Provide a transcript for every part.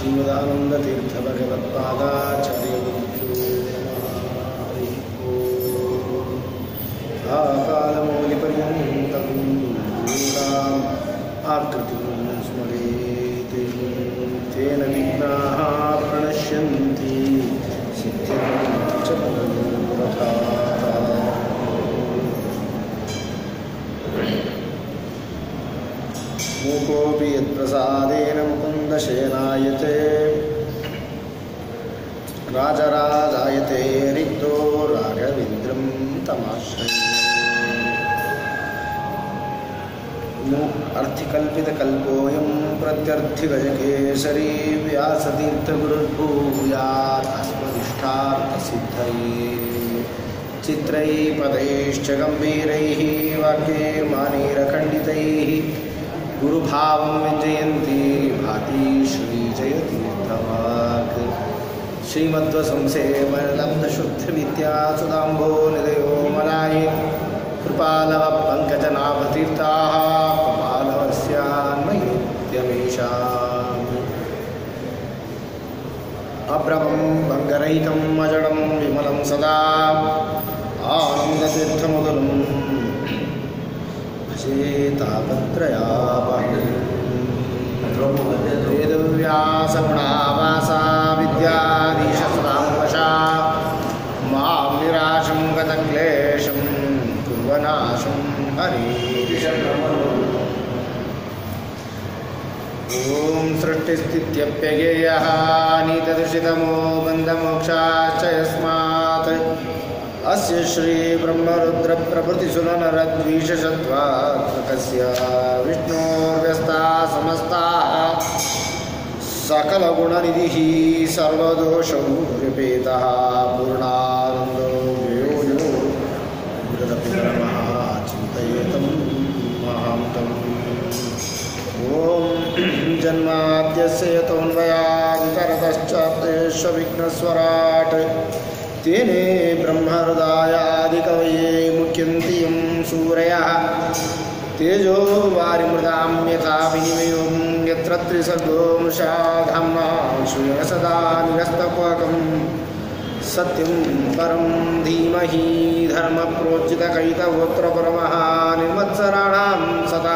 श्रीमदानन्दतीर्थभगवत्पादाचार्यगुरुभ्यो आकालमौलिपर्यन्तं गुरूणाम् आकृतिं स्मरेत् तेन विघ्नाः प्रणश्यन्ति सिद्ध्यन्ति च मनोरथाः मूकोऽपि यत्प्रसादेन मुकुन्दशयनायते राजराजायते रिक्तो राघवेन्द्रं तमाश्रये अर्थिकल्पितकल्पोऽयं प्रत्यर्थिगजकेसरी व्यासतीर्थगुरुर्भूयात् अस्मदिष्टार्थसिद्धये चित्रैः पदैश्च गम्भीरैः वाक्यैर्मानैरखण्डितैः गुरुभावं व्यञ्जयन्ती भाति श्रीजयतीर्थवाक् श्रीमध्वसंसेवलब्धशुद्धविद्या सुदाम्भो निधयो मलाये कृपालवपङ्कजनाभतीर्थाः कृपालवस्यान्मयोद्यमेषाम् अभ्रमं भङ्गरहितम् अजडं विमलं सदा आनन्दतीर्थमुदलम् वेदव्यासगुणावासा विद्याधीशसदाम्बशा मां निराशं गतक्लेशं कुर्वनाशं ॐ सृष्टिस्थित्यप्यगेयः नीतदृशितमो बन्धमोक्षाश्च यस्मात् अस्य श्रीब्रह्मरुद्रप्रभृतिसुरनरद्वीषशत्वात्मकस्य विष्णोर्व्यस्ता समस्ताः सकलगुणनिधिः सर्वदोषौ व्यपेतः पूर्णानन्दो यो यो गुरुदपि परमः चिन्तयेतं महान्तम् ॐ जन्माद्यस्य यतोऽन्वयादितरतश्चाप्तेष्वविघ्नस्वराट् तेने ब्रह्महृदायादिकवये मुख्यन्ति यं सूरयः तेजो वारिमृदां यथा विनिमयं यत्र त्रिसर्गो मृषाधाम्ना श्रूयण सदा निरस्तक्वकं सत्यं परं धीमहि धर्मप्रोज्झितकैतवोत्र परमः निर्मत्सराणां सदा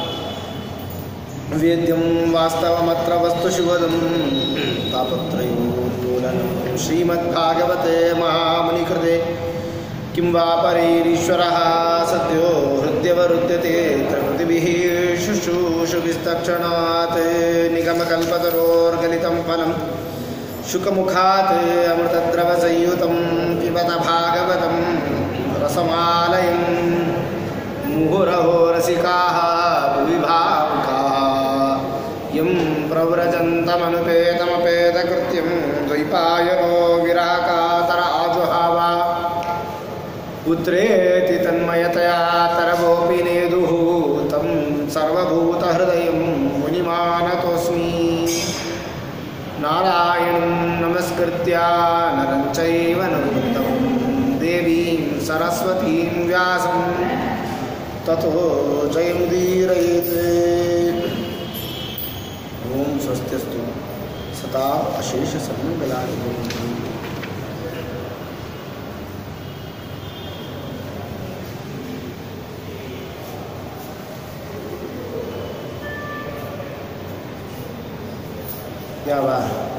वेद्यं वास्तवमत्र वस्तुशिवदं तापत्रयोन्मूलनं श्रीमद्भागवते महामुनिकृते किं वा परैरीश्वरः सद्यो हृद्यवरुध्यते प्रकृतिभिः शुश्रूषुभिस्तक्षणात् निगमकल्पतरोर्गलितं फलं शुकमुखात् अमृतद्रवसंयुतं पिबत भागवतं रसमालयं मुहुरहो रसिकाः भुवि भावुकाः यं प्रव्रजन्तमनुपेतमपेतकृत्यं द्वैपायनो विराकातर आजुहावा पुत्रेति तन्मयतया तरवोऽपि नेदुः तं सर्वभूतहृदयं मुनिमानतोऽस्मि नारायणं नमस्कृत्य नरं चैव नरोत्तमं देवीं सरस्वतीं व्यासं ततो जयमुदीरयेत् ॐ स्वस्त्यस्तु सता अशेषसन्मङ्गलानि भवन्तु ಯಾವ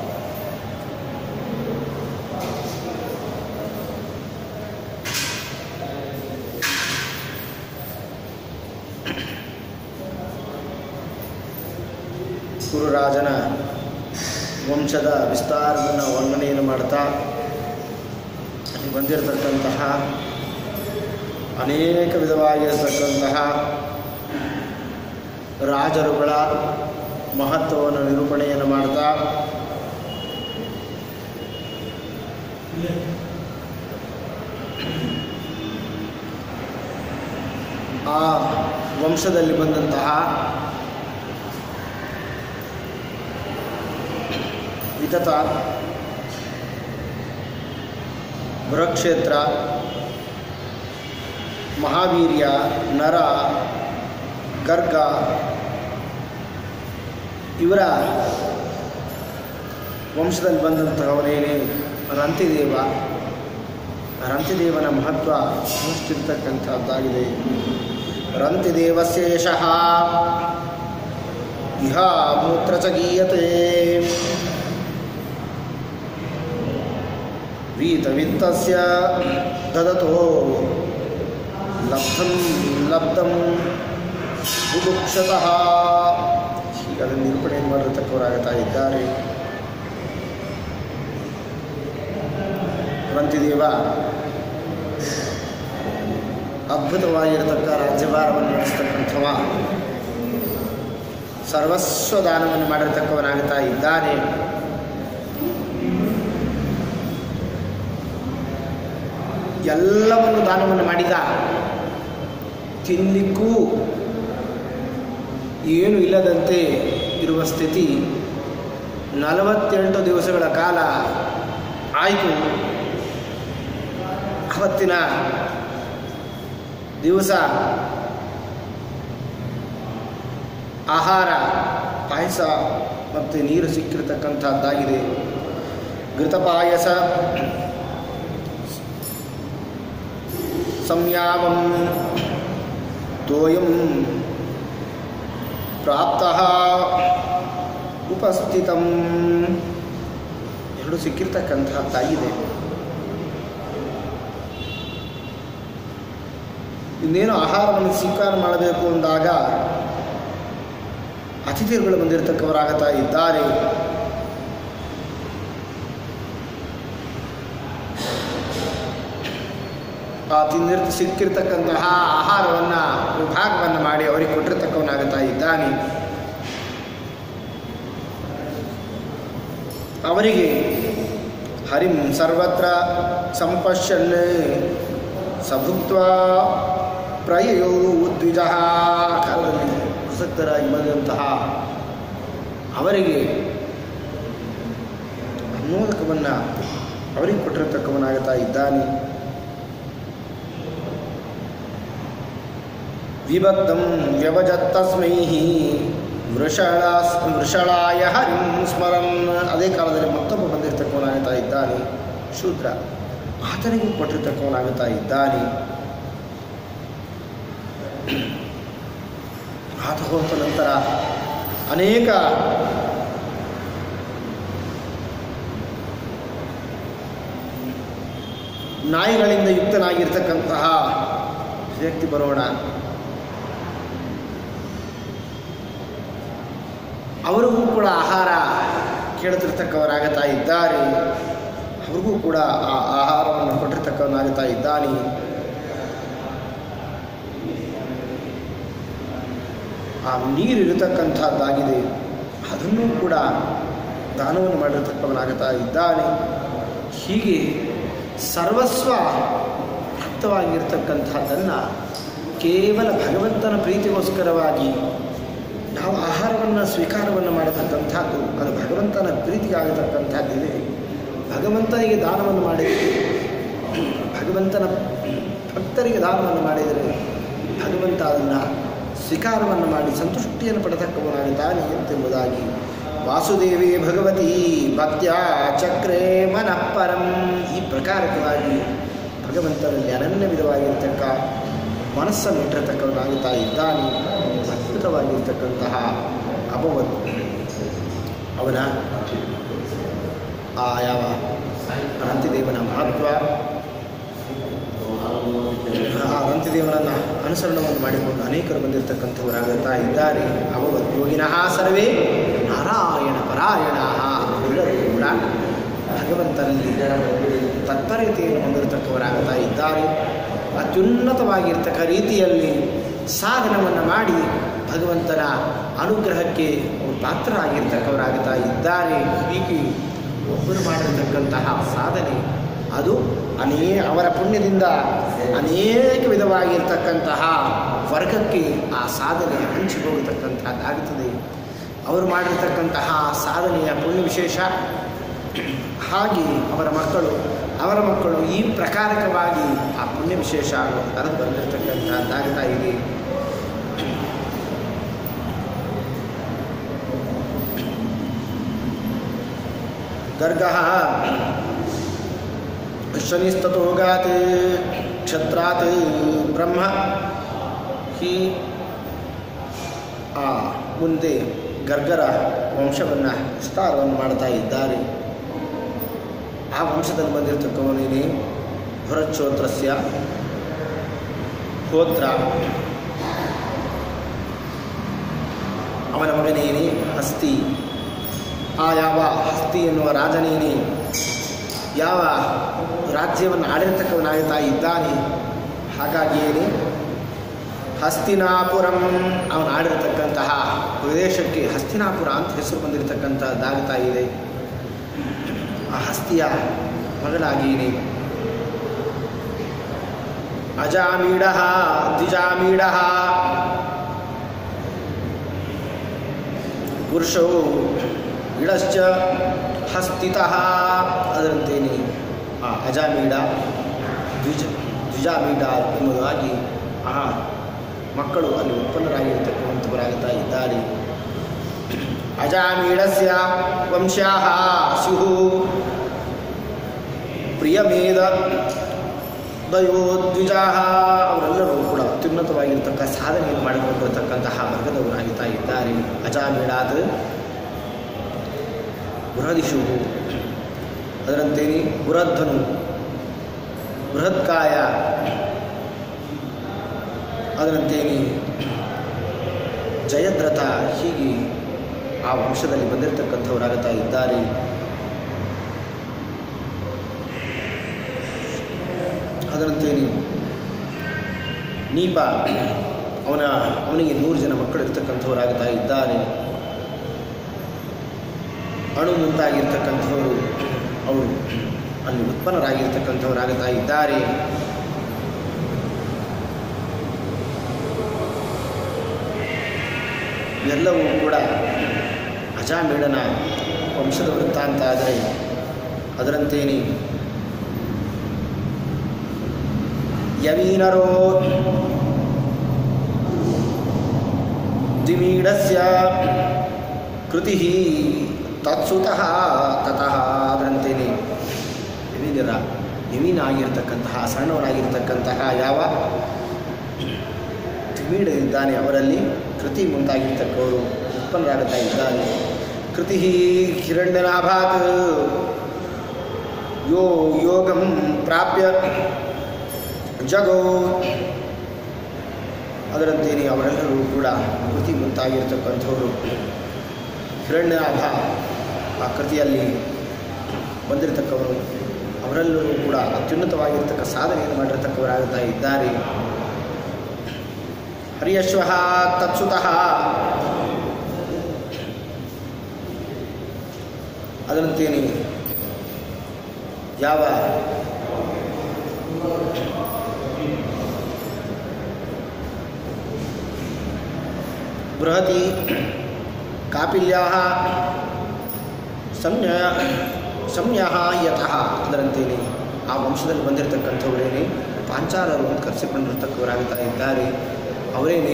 ಗುರುರಾಜನ ವಂಶದ ವಿಸ್ತಾರವನ್ನು ವರ್ಣನೆಯನ್ನು ಮಾಡ್ತಾ ಅಲ್ಲಿ ಬಂದಿರತಕ್ಕಂತಹ ಅನೇಕ ವಿಧವಾಗಿರತಕ್ಕಂತಹ ರಾಜರುಗಳ ಮಹತ್ವವನ್ನು ನಿರೂಪಣೆಯನ್ನು ಮಾಡ್ತಾ ಆ ವಂಶದಲ್ಲಿ ಬಂದಂತಹ ವಿತತ ಬೃಹಕ್ಷೇತ್ರ ಮಹಾವೀರ್ಯ ನರ ಗರ್ಗ ಇವರ ವಂಶದಲ್ಲಿ ಬಂದಂತಹವನೇನೆ ರಂತಿದೇವ ರಂತಿದೇವನ ಮಹತ್ವ ಅಷ್ಟಿರ್ತಕ್ಕಂಥದ್ದಾಗಿದೆ ರಂತಿದೇವಸ್ಯ ಯಶಃ ಇಹ ಮೂತ್ರ ಚ ಗೀಯತೆ ವೀತವಿತ್ತಸ್ಯ ದದತೋ ಲಬ್ಧಂ ಲಬ್ಧಂ ಬುಭುಕ್ಷತಃ ಹೀಗೆ ಅದನ್ನು ನಿರೂಪಣೆ ಮಾಡಿರ್ತಕ್ಕವರಾಗುತ್ತಾ ಇದ್ದಾರೆ ರಂತಿದೇವ ಅದ್ಭುತವಾಗಿರತಕ್ಕ ರಾಜ್ಯಭಾರವನ್ನು ನಡೆಸ್ತಕ್ಕಂಥವ ಸರ್ವಸ್ವ ದಾನವನ್ನು ಮಾಡಿರ್ತಕ್ಕವನಾಗುತ್ತಾ ಇದ್ದಾನೆ ಎಲ್ಲವನ್ನು ದಾನವನ್ನು ಮಾಡಿದ ತಿನ್ನಲಿಕ್ಕೂ ಏನು ಇಲ್ಲದಂತೆ ಇರುವ ಸ್ಥಿತಿ ನಲವತ್ತೆಂಟು ದಿವಸಗಳ ಕಾಲ ಆಯಿತು ಅವತ್ತಿನ ದಿವಸ ಆಹಾರ ಪಾಯಸ ಮತ್ತು ನೀರು ಸಿಕ್ಕಿರತಕ್ಕಂಥದ್ದಾಗಿದೆ ಘೃತ ಪಾಯಸ ಸಂಯಾಮಂ ತೋಯಂ ಪ್ರಾಪ್ತ ಉಪಸ್ಥಿತಂ ಎರಡು ಸಿಕ್ಕಿರ್ತಕ್ಕಂಥದ್ದಾಗಿದೆ ಇನ್ನೇನು ಆಹಾರವನ್ನು ಸ್ವೀಕಾರ ಮಾಡಬೇಕು ಅಂದಾಗ ಅತಿಥಿಗಳು ಬಂದಿರತಕ್ಕವರಾಗುತ್ತಾ ಇದ್ದಾರೆ ಆ ತಿಂದಿರ್ ಸಿಕ್ಕಿರ್ತಕ್ಕಂತಹ ಆಹಾರವನ್ನು ವಿಭಾಗವನ್ನು ಮಾಡಿ ಅವರಿಗೆ ಕೊಟ್ಟಿರ್ತಕ್ಕವನಾಗುತ್ತಾ ಇದ್ದಾನೆ ಅವರಿಗೆ ಹರಿಂ ಸರ್ವತ್ರ ಸಂಪಶ್ಯನ್ ಸಭುಕ್ತ ಪ್ರಯಯೋ ಉದ್ವಿಜ ಕಾಲದಲ್ಲಿ ಪ್ರಸಕ್ತರಾಗಿ ಬಂದಂತಹ ಅವರಿಗೆ ಅನುಮೋದಕವನ್ನು ಅವರಿಗೆ ಕೊಟ್ಟಿರತಕ್ಕವನಾಗುತ್ತಾ ಇದ್ದಾನೆ ವಿಭಕ್ತಂ ವ್ಯವಜತ್ತಸ್ಮೈ ವೃಷಳ ವೃಷಳಾಯ ಹರಿಂ ಸ್ಮರನ್ ಅದೇ ಕಾಲದಲ್ಲಿ ಮತ್ತೊಬ್ಬ ಬಂದಿರತಕ್ಕವನಾಗುತ್ತಾ ಇದ್ದಾನೆ ಶೂದ್ರ ಆತನಿಗೂ ಕೊಟ್ಟಿರ್ತಕ್ಕವನಾಗುತ್ತಾ ಇದ್ದಾನೆ ಆತ ಹೋದ ನಂತರ ಅನೇಕ ನಾಯಿಗಳಿಂದ ಯುಕ್ತನಾಗಿರ್ತಕ್ಕಂತಹ ವ್ಯಕ್ತಿ ಬರೋಣ ಅವರಿಗೂ ಕೂಡ ಆಹಾರ ಕೇಳುತ್ತಿರ್ತಕ್ಕವರಾಗುತ್ತಾ ಇದ್ದಾರೆ ಅವ್ರಿಗೂ ಕೂಡ ಆ ಆಹಾರವನ್ನು ಕೊಟ್ಟಿರ್ತಕ್ಕವನಾಗುತ್ತಾ ಇದ್ದಾನೆ ಆ ನೀರು ಇರತಕ್ಕಂಥದ್ದಾಗಿದೆ ಅದನ್ನೂ ಕೂಡ ದಾನವನ್ನು ಮಾಡಿರ್ತಕ್ಕವನಾಗುತ್ತಾ ಇದ್ದಾನೆ ಹೀಗೆ ಸರ್ವಸ್ವ ಪ್ರಾಪ್ತವಾಗಿರ್ತಕ್ಕಂಥದ್ದನ್ನು ಕೇವಲ ಭಗವಂತನ ಪ್ರೀತಿಗೋಸ್ಕರವಾಗಿ ನಾವು ಆಹಾರವನ್ನು ಸ್ವೀಕಾರವನ್ನು ಮಾಡತಕ್ಕಂಥದ್ದು ಅದು ಭಗವಂತನ ಪ್ರೀತಿಗಾಗತಕ್ಕಂಥದ್ದಿದೆ ಭಗವಂತನಿಗೆ ದಾನವನ್ನು ಮಾಡಿದರೆ ಭಗವಂತನ ಭಕ್ತರಿಗೆ ದಾನವನ್ನು ಮಾಡಿದರೆ ಭಗವಂತ ಅದನ್ನು ಸ್ವೀಕಾರವನ್ನು ಮಾಡಿ ಸಂತುಷ್ಟಿಯನ್ನು ಪಡತಕ್ಕವನಾಗುತ್ತಾನೆ ಎಂತೆಂಬುದಾಗಿ ವಾಸುದೇವೇ ಭಗವತಿ ಭಕ್ತ್ಯ ಚಕ್ರೇ ಮನಃ ಪರಂ ಈ ಪ್ರಕಾರಕವಾಗಿ ಭಗವಂತನಲ್ಲಿ ಅನನ್ಯ ವಿಧವಾಗಿರ್ತಕ್ಕ ಮನಸ್ಸನ್ನು ಇಟ್ಟಿರತಕ್ಕವನಾಗುತ್ತಾ ಇದ್ದಾನೆ ಅದ್ಭುತವಾಗಿರ್ತಕ್ಕಂತಹ ಅಪವತ್ ಅವನ ಆ ಯಾವ ಅನಂತಿದೇವನ ಮಹತ್ವ ಆ ಅನಂತಿದೇವನನ್ನು ಅನುಸರಣವನ್ನು ಮಾಡಿಕೊಂಡು ಅನೇಕರು ಬಂದಿರತಕ್ಕಂಥವರಾಗುತ್ತಾ ಇದ್ದಾರೆ ಅವವತ್ ಯೋಗಿನಃ ಸರ್ವೇ ನಾರಾಯಣ ಪರಾಯಣ ಎಲ್ಲರೂ ಕೂಡ ಭಗವಂತನಲ್ಲಿ ತತ್ಪರತೆಯನ್ನು ಹೊಂದಿರತಕ್ಕವರಾಗುತ್ತಾ ಇದ್ದಾರೆ ಅತ್ಯುನ್ನತವಾಗಿರ್ತಕ್ಕ ರೀತಿಯಲ್ಲಿ ಸಾಧನವನ್ನು ಮಾಡಿ ಭಗವಂತನ ಅನುಗ್ರಹಕ್ಕೆ ಅವರು ಪಾತ್ರರಾಗಿರ್ತಕ್ಕವರಾಗುತ್ತಾ ಇದ್ದಾರೆ ಹೀಗೆ ಒಬ್ಬರು ಮಾಡಿರತಕ್ಕಂತಹ ಸಾಧನೆ ಅದು ಅನೇ ಅವರ ಪುಣ್ಯದಿಂದ ಅನೇಕ ವಿಧವಾಗಿರ್ತಕ್ಕಂತಹ ವರ್ಗಕ್ಕೆ ಆ ಸಾಧನೆ ಹಂಚಿ ಹೋಗತಕ್ಕಂಥದ್ದಾಗುತ್ತದೆ ಅವರು ಮಾಡಿರ್ತಕ್ಕಂತಹ ಸಾಧನೆಯ ಪುಣ್ಯ ವಿಶೇಷ ಹಾಗೆ ಅವರ ಮಕ್ಕಳು ಅವರ ಮಕ್ಕಳು ಈ ಪ್ರಕಾರಕವಾಗಿ ಆ ಪುಣ್ಯ ವಿಶೇಷ ಹರಿದು ಬಂದಿರತಕ್ಕಂಥದ್ದಾಗ್ತಾ ಇದೆ ಗರ್ಗಃ ಶನಿಸ್ತತೋ ಗಾತ್ ಕ್ಷತ್ರಾತ್ ಬ್ರಹ್ಮ ಹಿ ಆ ಮುಂದೆ ಗರ್ಗರ ವಂಶವನ್ನು ವಿಸ್ತಾರವನ್ನು ಮಾಡ್ತಾ ಇದ್ದಾರೆ ಆ ವಂಶದಲ್ಲಿ ಬಂದಿರತಕ್ಕವನೇನೆ ಹೊರಚೋತ್ರಸ್ಯ ಹೋತ್ರ ಅವನ ಮಗನೇನೆ ಹಸ್ತಿ ಆ ಯಾವ ಹಸ್ತಿ ಎನ್ನುವ ರಾಜನೇನೆ ಯಾವ ರಾಜ್ಯವನ್ನು ಆಡಳಿತಕ್ಕವನಾಗುತ್ತಾ ಇದ್ದಾನೆ ಹಾಗಾಗಿಯೇ ಹಸ್ತಿನಾಪುರಂ ಅವನು ಆಡಿರತಕ್ಕಂತಹ ಪ್ರದೇಶಕ್ಕೆ ಹಸ್ತಿನಾಪುರ ಅಂತ ಹೆಸರು ಬಂದಿರತಕ್ಕಂಥದ್ದಾಗ್ತಾ ಇದೆ ಆ ಹಸ್ತಿಯ ಮಗಳಾಗೀನೆ ಅಜಾಮೀಡ ದ್ವಿಜಾಮೀಡ ಪುರುಷವು ಇಡಶ್ಚ ಹಸ್ತಿತಃ ಅದರಂತೇನೆ ಆ ಅಜಾಮೀಡ ದ್ವಿಜ ದ್ವಿಜಾಮೀಡ ಎಂಬುದಾಗಿ ಆ ಮಕ್ಕಳು ಅಲ್ಲಿ ಉತ್ಪನ್ನರಾಗಿರ್ತಕ್ಕಂಥವರಾಗುತ್ತಾ ಇದ್ದಾರೆ ಅಜಾಮೀಡಸ್ಯ ವಂಶ್ಯಾ ಸ್ಯು ಪ್ರಿಯಮೇಧ ದಯೋದ್ವಿಜಾ ಅವರೆಲ್ಲರೂ ಕೂಡ ಅತ್ಯುನ್ನತವಾಗಿರ್ತಕ್ಕ ಸಾಧನೆಯನ್ನು ಮಾಡಿಕೊಂಡಿರತಕ್ಕಂತಹ ವರ್ಗದವರಾಗುತ್ತಾ ಇದ್ದಾರೆ ಅಜಾಮೀಡಾದ ಬೃಹದಿಶು ಅದರಂತೇನೆ ಬೃಹದ್ಧನು ಬೃಹತ್ಕಾಯ ಅದರಂತೇನೆ ಜಯದ್ರಥ ಹೀಗೆ ಆ ವಂಶದಲ್ಲಿ ಬಂದಿರತಕ್ಕಂಥವರಾಗುತ್ತಾ ಇದ್ದಾರೆ ಅದರಂತೇನೆ ನೀಪ ಅವನ ಅವನಿಗೆ ನೂರು ಜನ ಮಕ್ಕಳು ಇರ್ತಕ್ಕಂಥವರಾಗುತ್ತಾ ಇದ್ದಾರೆ ಅಣು ಮುಂತಾಗಿರ್ತಕ್ಕಂಥವರು ಅವರು ಅಲ್ಲಿ ಉತ್ಪನ್ನರಾಗಿರ್ತಕ್ಕಂಥವರಾಗುತ್ತಾ ಇದ್ದಾರೆ ಎಲ್ಲವೂ ಕೂಡ ಅಜಾಮೀಡನ ವಂಶದ ವೃತ್ತಾಂತ ಆದರೆ ಅದರಂತೇನೆ ಯವೀನರೋ ದಿಮೀಡಸ್ಯ ಕೃತಿ ತತ್ಸುತಃ ತತಃ ಅದರಂತೇನೆ ಯವೀನರ ಯವೀನ ಆಗಿರ್ತಕ್ಕಂತಹ ಸಣ್ಣವರಾಗಿರ್ತಕ್ಕಂತಹ ಯಾವ ತಿಮೀಡ ಇದ್ದಾನೆ ಅವರಲ್ಲಿ ಕೃತಿ ಮುಂತಾಗಿರ್ತಕ್ಕವರು ಉತ್ಪನ್ನರಾಗುತ್ತಾ ಇದ್ದಾರೆ ಕೃತಿ ಹಿರಣ್ಯನಾಭಾತ್ ಯೋ ಯೋಗಂ ಪ್ರಾಪ್ಯ ಜಗೋ ಅದರಂತೇನೆ ಅವರೆಲ್ಲರೂ ಕೂಡ ಕೃತಿ ಮುಂತಾಗಿರ್ತಕ್ಕಂಥವರು ಹಿರಣ್ಯನಾಭ ಆ ಕೃತಿಯಲ್ಲಿ ಬಂದಿರತಕ್ಕವರು ಅವರೆಲ್ಲರೂ ಕೂಡ ಅತ್ಯುನ್ನತವಾಗಿರ್ತಕ್ಕ ಸಾಧನೆಯನ್ನು ಮಾಡಿರ್ತಕ್ಕವರಾಗುತ್ತಾ ಇದ್ದಾರೆ ಹರಿಯಶ್ವ ತತ್ಸುತಃ ಅದರಂತೇನೆ ಯಾವ ಬೃಹತಿ ಕಾಪಿಲ್ಯಾ ಸಂಜ್ಞ ಸಂಜ್ಞ ಯತಃ ಅದರಂತೇನೆ ಆ ವಂಶದಲ್ಲಿ ಬಂದಿರತಕ್ಕಂಥವರೇನೆ ಪಾಂಚಾಲರು ಅಂತ ಕರೆಸಿಕೊಂಡಿರ್ತಕ್ಕವರಾಗುತ್ತಾ ಇದ್ದಾರೆ ಅವರೇನೆ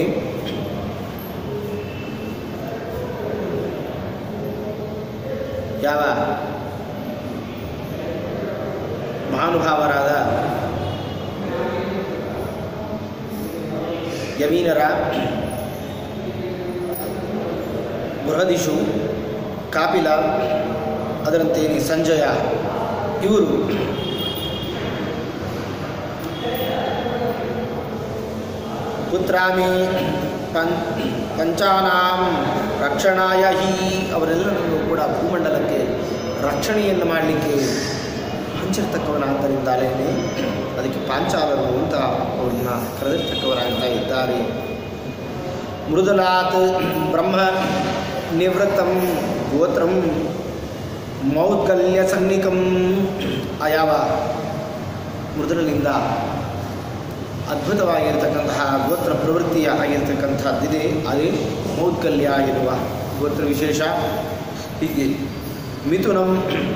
ಯಾವ ಮಹಾನುಭಾವರಾದ ಯವೀನರ ಬೃಹದಿಶು ಕಾಪಿಲ ಅದರಂತೇನೆ ಸಂಜಯ ಇವರು ಪುತ್ರಾಮಿ ಪಂ ಪಂಚಾನಾಂ ರಕ್ಷಣಾಯ ಹಿ ಅವರೆಲ್ಲರನ್ನೂ ಕೂಡ ಭೂಮಂಡಲಕ್ಕೆ ರಕ್ಷಣೆಯನ್ನು ಮಾಡಲಿಕ್ಕೆ ಹಂಚಿರ್ತಕ್ಕವನಾದ್ದರಿಂದಲೇ ಅದಕ್ಕೆ ಪಾಂಚಾಲರು ಅಂತ ಅವ್ರನ್ನ ಕರೆದಿರ್ತಕ್ಕವರಾಗ್ತಾ ಇದ್ದಾರೆ ಮೃದುಲಾತ್ ಬ್ರಹ್ಮ ನಿವೃತ್ತಂ ಗೋತ್ರಂ ಮೌದ್ಗಲ್ಯ ಸನ್ನಿಕಂ ಆ ಯಾವ ಮೃದುಲಿನಿಂದ ಅದ್ಭುತವಾಗಿರ್ತಕ್ಕಂತಹ ಗೋತ್ರ ಪ್ರವೃತ್ತಿಯ ಆಗಿರ್ತಕ್ಕಂಥದ್ದಿದೆ ಅದೇ ಮೌದ್ಗಲ್ಯ ಎನ್ನುವ ಗೋತ್ರ ವಿಶೇಷ ಹೀಗೆ ಮಿಥುನಂ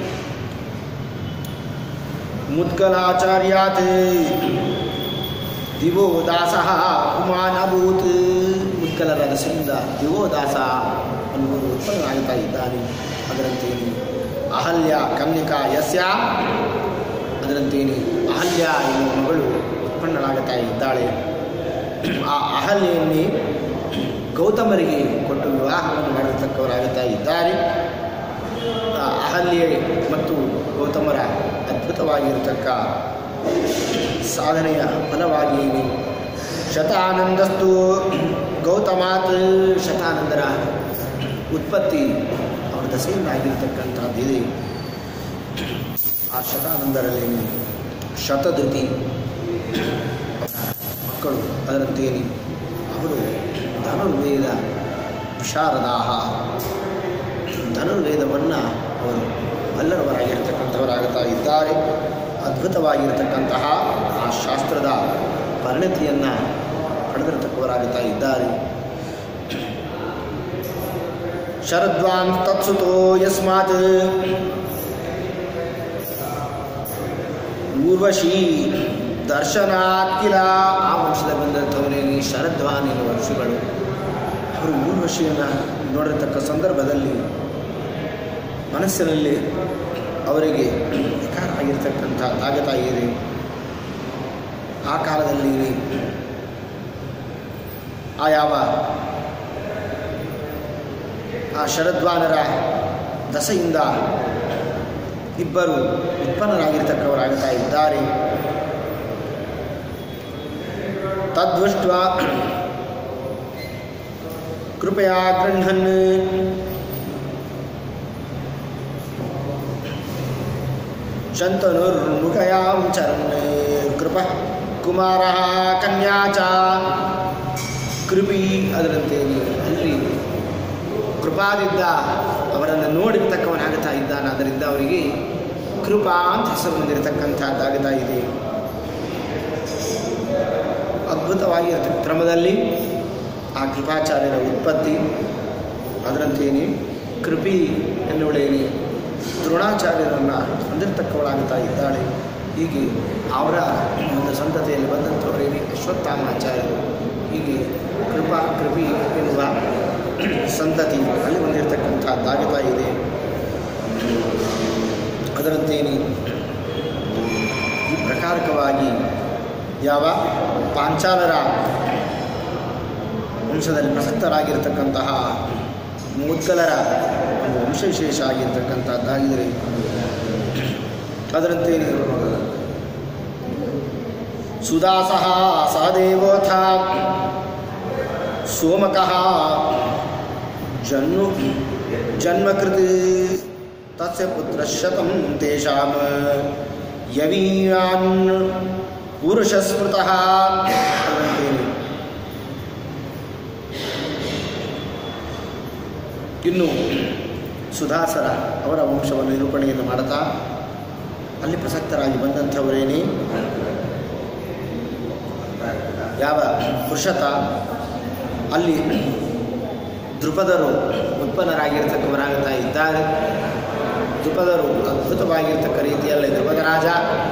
ಮುದ್ಗಲಾಚಾರ್ಯಾತ್ ದಿವೋ ದಾಸ ಕುಮಾನ್ ಅಭೂತ್ ಮುದ್ಗಲರ ದಶದಿಂದ ದಿವೋ ದಾಸ ಅನ್ನುವುದು ಉತ್ಪನ್ನನಾಗುತ್ತಾ ಇದ್ದಾನೆ ಅದರಂತೆ ಅಹಲ್ಯ ಕನ್ನಿಕಾ ಯಸ್ಯ ಅದರಂತೇನೆ ಅಹಲ್ಯ ಎನ್ನುವ ಮಗಳು ಉತ್ಪನ್ನಳಾಗುತ್ತಾ ಇದ್ದಾಳೆ ಆ ಅಹಲ್ಯನ್ನೇ ಗೌತಮರಿಗೆ ಕೊಟ್ಟು ವಿವಾಹವನ್ನು ಮಾಡಿರ್ತಕ್ಕವರಾಗುತ್ತಾ ಇದ್ದಾರೆ ಆ ಅಹಲ್ಯೆ ಮತ್ತು ಗೌತಮರ ಅದ್ಭುತವಾಗಿರತಕ್ಕ ಸಾಧನೆಯ ಫಲವಾಗಿ ಶತಾನಂದಸ್ತು ಗೌತಮಾತ್ ಶತಾನಂದರ ಉತ್ಪತ್ತಿ ಅವರ ದಸೆಯಿಂದ ಆಗಿರತಕ್ಕಂಥದ್ದಿದೆ ಆ ಶತಾನಂದರಲ್ಲಿ ಶತಧೃತಿ ಮಕ್ಕಳು ಅದರಂತೆಯೇ ಅವರು ಧನುರ್ವೇದ ವಿಶಾರದಾಹ ಧನುರ್ವೇದವನ್ನು ಅವರು ಬಲ್ಲರವರಾಗಿರ್ತಕ್ಕಂಥವರಾಗುತ್ತಾ ಇದ್ದಾರೆ ಅದ್ಭುತವಾಗಿರತಕ್ಕಂತಹ ಆ ಶಾಸ್ತ್ರದ ಪರಿಣತಿಯನ್ನು ಪಡೆದಿರತಕ್ಕವರಾಗುತ್ತಾ ಇದ್ದಾರೆ ಶರದ್ವಾನ್ ತತ್ಸುತೋ ಯಸ್ಮಾತ್ ಊರ್ವಶಿ ದರ್ಶನಾತ್ ಕಿಲ ಆ ವಂಶದ ಬಂದಂಥವರೇನೆ ಶರದ್ವಾನ್ ಎನ್ನುವ ಋಷಿಗಳು ಅವರು ಊರ್ವಶಿಯನ್ನು ನೋಡಿರತಕ್ಕ ಸಂದರ್ಭದಲ್ಲಿ ಮನಸ್ಸಿನಲ್ಲಿ ಅವರಿಗೆ ವಿಕಾರ ಆಗಿರ್ತಕ್ಕಂಥ ತಾಗತಾ ಇದೆ ಆ ಕಾಲದಲ್ಲಿ ಆ ಯಾವ ಆ ಶರದ್ವಾನರ ದಸೆಯಿಂದ ಇಬ್ಬರು ಉತ್ಪನ್ನರಾಗಿರ್ತಕ್ಕವರಾಗುತ್ತಾ ಇದ್ದಾರೆ ತದ್ವಷ್ಟ ಕೃಪಯಾ ಗೃಹನ್ ಶಂತನುರ್ಮುಖಯಾಂ ಚರನ್ ಕೃಪ ಕುಮಾರ ಕನ್ಯಾ ಚ ಕೃಪಿ ಅದರಂತೆ ಅಲ್ಲಿ ಕೃಪಾದಿದ್ದ ಅವರನ್ನು ನೋಡಿರ್ತಕ್ಕವನಾಗುತ್ತಾ ಇದ್ದಾನೆ ಅದರಿಂದ ಅವರಿಗೆ ಕೃಪಾ ಅಂತ ಹೆಸರು ಬಂದಿರತಕ್ಕಂಥದ್ದಾಗುತ್ತಾ ಇದೆ ಅದ್ಭುತವಾಗಿರತಕ್ಕ ಕ್ರಮದಲ್ಲಿ ಆ ಕೃಪಾಚಾರ್ಯರ ಉತ್ಪತ್ತಿ ಅದರಂತೆಯೇ ಕೃಪಿ ಎನ್ನುವಳೇನೆ ದ್ರೋಣಾಚಾರ್ಯರನ್ನು ಹೊಂದಿರತಕ್ಕವಳಾಗುತ್ತಾ ಇದ್ದಾಳೆ ಹೀಗೆ ಅವರ ಒಂದು ಸಂತತಿಯಲ್ಲಿ ಬಂದಂಥವರೇನೆ ಅಶ್ವತ್ಥಾಮಾಚಾರ್ಯರು ಹೀಗೆ ಕೃಪಾ ಕೃಪಿ ಎನ್ನುವ ಸಂತತಿ ಅಲ್ಲಿ ಬಂದಿರತಕ್ಕಂಥದ್ದಾಗುತ್ತಾ ಇದೆ ಅದರಂತೆಯೇ ಈ ಪ್ರಕಾರಕವಾಗಿ ಯಾವ ಪಾಂಚಾಲರ ವಂಶದಲ್ಲಿ ಪ್ರಸಕ್ತರಾಗಿರ್ತಕ್ಕಂತಹ ಮುದ್ಗಲರ ಒಂದು ವಂಶವಿಶೇಷ ಆಗಿರ್ತಕ್ಕಂಥದ್ದಾಗಿದ್ದರೆ ಅದರಂತೆ ಸುದಾಸಃ ಸಹದೇವೋಥ ಸೋಮಕಃ ಜನ್ಮ ಜನ್ಮಕೃತ್ ತಸ್ಯ ಪುತ್ರಶತಂ ತೇಷಾಂ ಯವೀಯಾನ್ ಪುರುಷಸ್ಮೃತಃ ಅದರಂತೇನೆ ಇನ್ನು ಸುಧಾಸರ ಅವರ ವಂಶವನ್ನು ನಿರೂಪಣೆಯನ್ನು ಮಾಡುತ್ತಾ ಅಲ್ಲಿ ಪ್ರಸಕ್ತರಾಗಿ ಬಂದಂಥವರೇನೇ ಯಾವ ಪುರುಷತ ಅಲ್ಲಿ ದೃಪದರು ಉತ್ಪನ್ನರಾಗಿರ್ತಕ್ಕವರಾಗುತ್ತಾ ಇದ್ದಾರೆ ದೃಪದರು ಅದ್ಭುತವಾಗಿರ್ತಕ್ಕ ರೀತಿಯಲ್ಲಿ ದೃಪದ ರಾಜ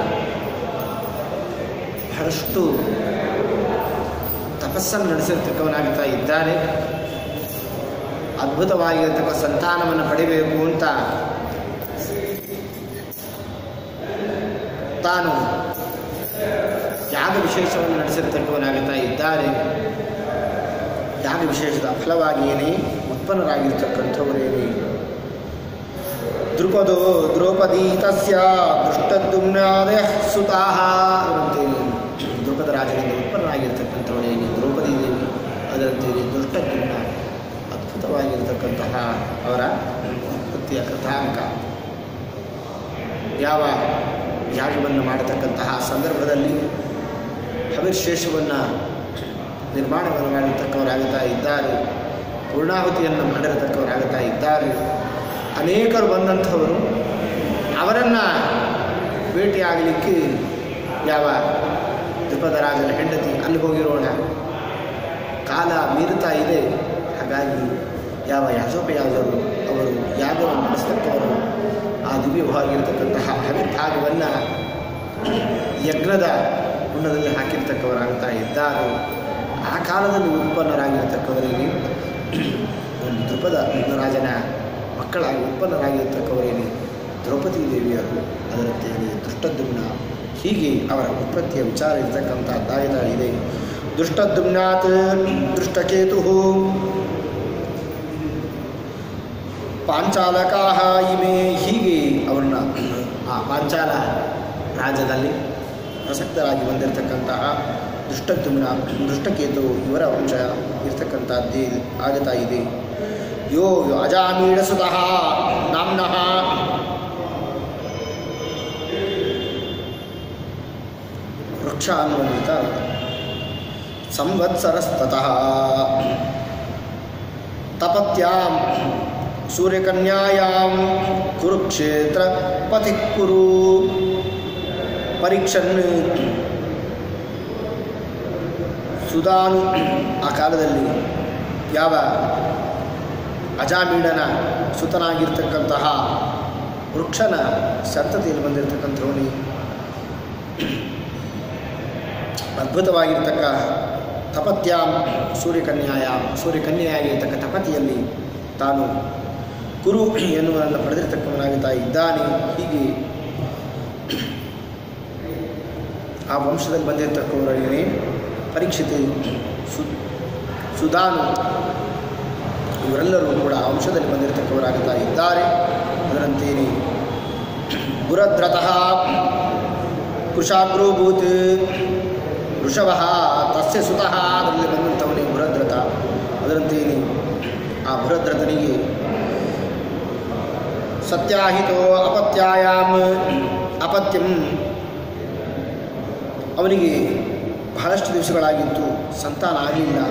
ಬಹಳಷ್ಟು ತಪಸ್ಸನ್ನು ನಡೆಸಿರ್ತಕ್ಕವನಾಗುತ್ತಾ ಇದ್ದಾನೆ ಅದ್ಭುತವಾಗಿರತಕ್ಕ ಸಂತಾನವನ್ನು ಪಡಿಬೇಕು ಅಂತ ತಾನು ಯಾಗ ವಿಶೇಷವನ್ನು ನಡೆಸಿರ್ತಕ್ಕವನಾಗುತ್ತಾ ಇದ್ದಾರೆ ಯಾಗ ವಿಶೇಷದ ಫಲವಾಗಿಯೇ ಉತ್ಪನ್ನರಾಗಿರ್ತಕ್ಕಂಥವರೇನೆ ದೃಪದೋ ದ್ರೌಪದಿ ತಸ್ಯ ದುಷ್ಟದುಮ್ನಾದಯ ಸುತಾಹ ಅಂತೇಳಿ ದ್ರೌಪದ ರಾಜನಿಂದ ಉತ್ಪನ್ನರಾಗಿರ್ತಕ್ಕಂಥವರೇನೆ ದ್ರೌಪದಿ ದೇವಿ ಅದರಂತೆಯೇ ದುಷ್ಟದುಮ್ನ ಅದ್ಭುತವಾಗಿರತಕ್ಕಂತಹ ಅವರ ಉತ್ಪತ್ತಿಯ ಕಥಾಂಕ ಯಾವ ಯಾಗವನ್ನು ಮಾಡತಕ್ಕಂತಹ ಸಂದರ್ಭದಲ್ಲಿ ಹವಿಶೇಷವನ್ನು ನಿರ್ಮಾಣವನ್ನು ಮಾಡಿರ್ತಕ್ಕವರಾಗುತ್ತಾ ಇದ್ದಾರೆ ಪೂರ್ಣಾಹುತಿಯನ್ನು ಮಾಡಿರತಕ್ಕವರಾಗುತ್ತಾ ಇದ್ದಾರೆ ಅನೇಕರು ಬಂದಂಥವರು ಅವರನ್ನು ಭೇಟಿಯಾಗಲಿಕ್ಕೆ ಯಾವ ದ್ರುಪದ ರಾಜನ ಹೆಂಡತಿ ಅಲ್ಲಿ ಹೋಗಿರೋಣ ಕಾಲ ಮೀರುತ್ತಾ ಇದೆ ಹಾಗಾಗಿ ಯಾವ ಯಾಜೋಪಯಾಜರು ಅವರು ಯಾಗವನ್ನು ನಡೆಸ್ತಕ್ಕವರು ಆ ದಿವ್ಯವಾಗಿರತಕ್ಕಂತಹ ಹವಿರ್ಭಾಗವನ್ನು ಯಜ್ಞದ ಕುಂಡದಲ್ಲಿ ಹಾಕಿರ್ತಕ್ಕವರಾಗ್ತಾ ಇದ್ದಾರೆ ಆ ಕಾಲದಲ್ಲಿ ಉತ್ಪನ್ನರಾಗಿರ್ತಕ್ಕವರಿಗೆ ಒಂದು ದೃಪದ ರಾಜನ ಮಕ್ಕಳಾಗಿ ಉತ್ಪನ್ನರಾಗಿರ್ತಕ್ಕವರಿಗೆ ದ್ರೌಪದಿ ದೇವಿಯರು ಅದರಂತೆಯೇ ದುಷ್ಟದ್ಯುಮ್ನ ಹೀಗೆ ಅವರ ಉತ್ಪತ್ತಿಯ ವಿಚಾರ ಇರತಕ್ಕಂಥದ್ದಾಗಿದೆ ಇದೆ ದುಷ್ಟದ್ಯುಮ್ನಾತ್ ದೃಷ್ಟಕೇತು ಪಾಂಚಾಲಕಾ ಇಮೆ ಹೀಗೆ ಅವರನ್ನ ಆ ಪಾಂಚಾಲ ರಾಜ್ಯದಲ್ಲಿ ಪ್ರಸಕ್ತರಾಗಿ ಬಂದಿರತಕ್ಕಂತಹ ದುಷ್ಟದ್ಯುಮ್ನ ದುಷ್ಟಕೇತು ಇವರ ವಂಶ ಇರತಕ್ಕಂಥದ್ದೇ ಆಗುತ್ತಾ ಇದೆ ಯೋ ಅಜಾಮೀಡಸುತಃ ನಾಮ್ನಃ ವೃಕ್ಷ ಅನ್ನುವಂಥ ಸಂವತ್ಸರಸ್ತತಃ ತಪತ್ಯಾಂ ಸೂರ್ಯಕನ್ಯಾಯಾಂ ಕುರುಕ್ಷೇತ್ರ ಪಥಿ ಕುರು ಪರೀಕ್ಷನ್ ಸುಧಾನು ಆ ಕಾಲದಲ್ಲಿ ಯಾವ ಅಜಾಮೀಡನ ಸುತನಾಗಿರ್ತಕ್ಕಂತಹ ವೃಕ್ಷನ ಸಂತತಿಯಲ್ಲಿ ಬಂದಿರತಕ್ಕಂಥವನಿ ಅದ್ಭುತವಾಗಿರ್ತಕ್ಕ ತಪತ್ಯಾಂ ಸೂರ್ಯಕನ್ಯಾಯ ಸೂರ್ಯಕನ್ಯೆಯಾಗಿರ್ತಕ್ಕ ತಪತಿಯಲ್ಲಿ ತಾನು ಕುರು ಎನ್ನುವುದನ್ನು ಪಡೆದಿರ್ತಕ್ಕವನಾಗುತ್ತಾ ಇದ್ದಾನೆ ಹೀಗೆ ಆ ವಂಶದಲ್ಲಿ ಬಂದಿರತಕ್ಕವರೇ ಪರೀಕ್ಷಿತ ಸು ಸುಧಾನು ಇವರೆಲ್ಲರೂ ಕೂಡ ಆ ವಂಶದಲ್ಲಿ ಬಂದಿರತಕ್ಕವರಾಗುತ್ತಾ ಇದ್ದಾರೆ ಅದರಂತೆಯೇ ಗುರದ್ರತಃ ಕುಶಾಗ್ರೋಭೂತ್ ವೃಷಭ ತಸ್ಯ ಸುತಃ ಅದರಲ್ಲಿ ಬಂದಂಥವನೇ ಬೃಹದ್ರಥ ಅದರಂತೆಯೇ ಆ ಬೃಹದ್ರಥನಿಗೆ ಸತ್ಯಾಹಿತೋ ಅಪತ್ಯಾಯಾಮ್ ಅಪತ್ಯಂ ಅವನಿಗೆ ಬಹಳಷ್ಟು ದಿವಸಗಳಾಗಿತ್ತು ಸಂತಾನ ಆಗಲಿಲ್ಲ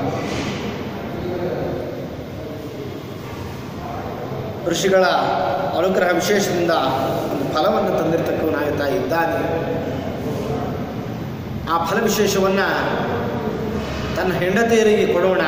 ಋಷಿಗಳ ಅನುಗ್ರಹ ವಿಶೇಷದಿಂದ ಒಂದು ಫಲವನ್ನು ತಂದಿರತಕ್ಕವನಾಗುತ್ತಾ ಇದ್ದಾನೆ ಆ ಫಲ ವಿಶೇಷವನ್ನು ತನ್ನ ಹೆಂಡತಿಯರಿಗೆ ಕೊಡೋಣ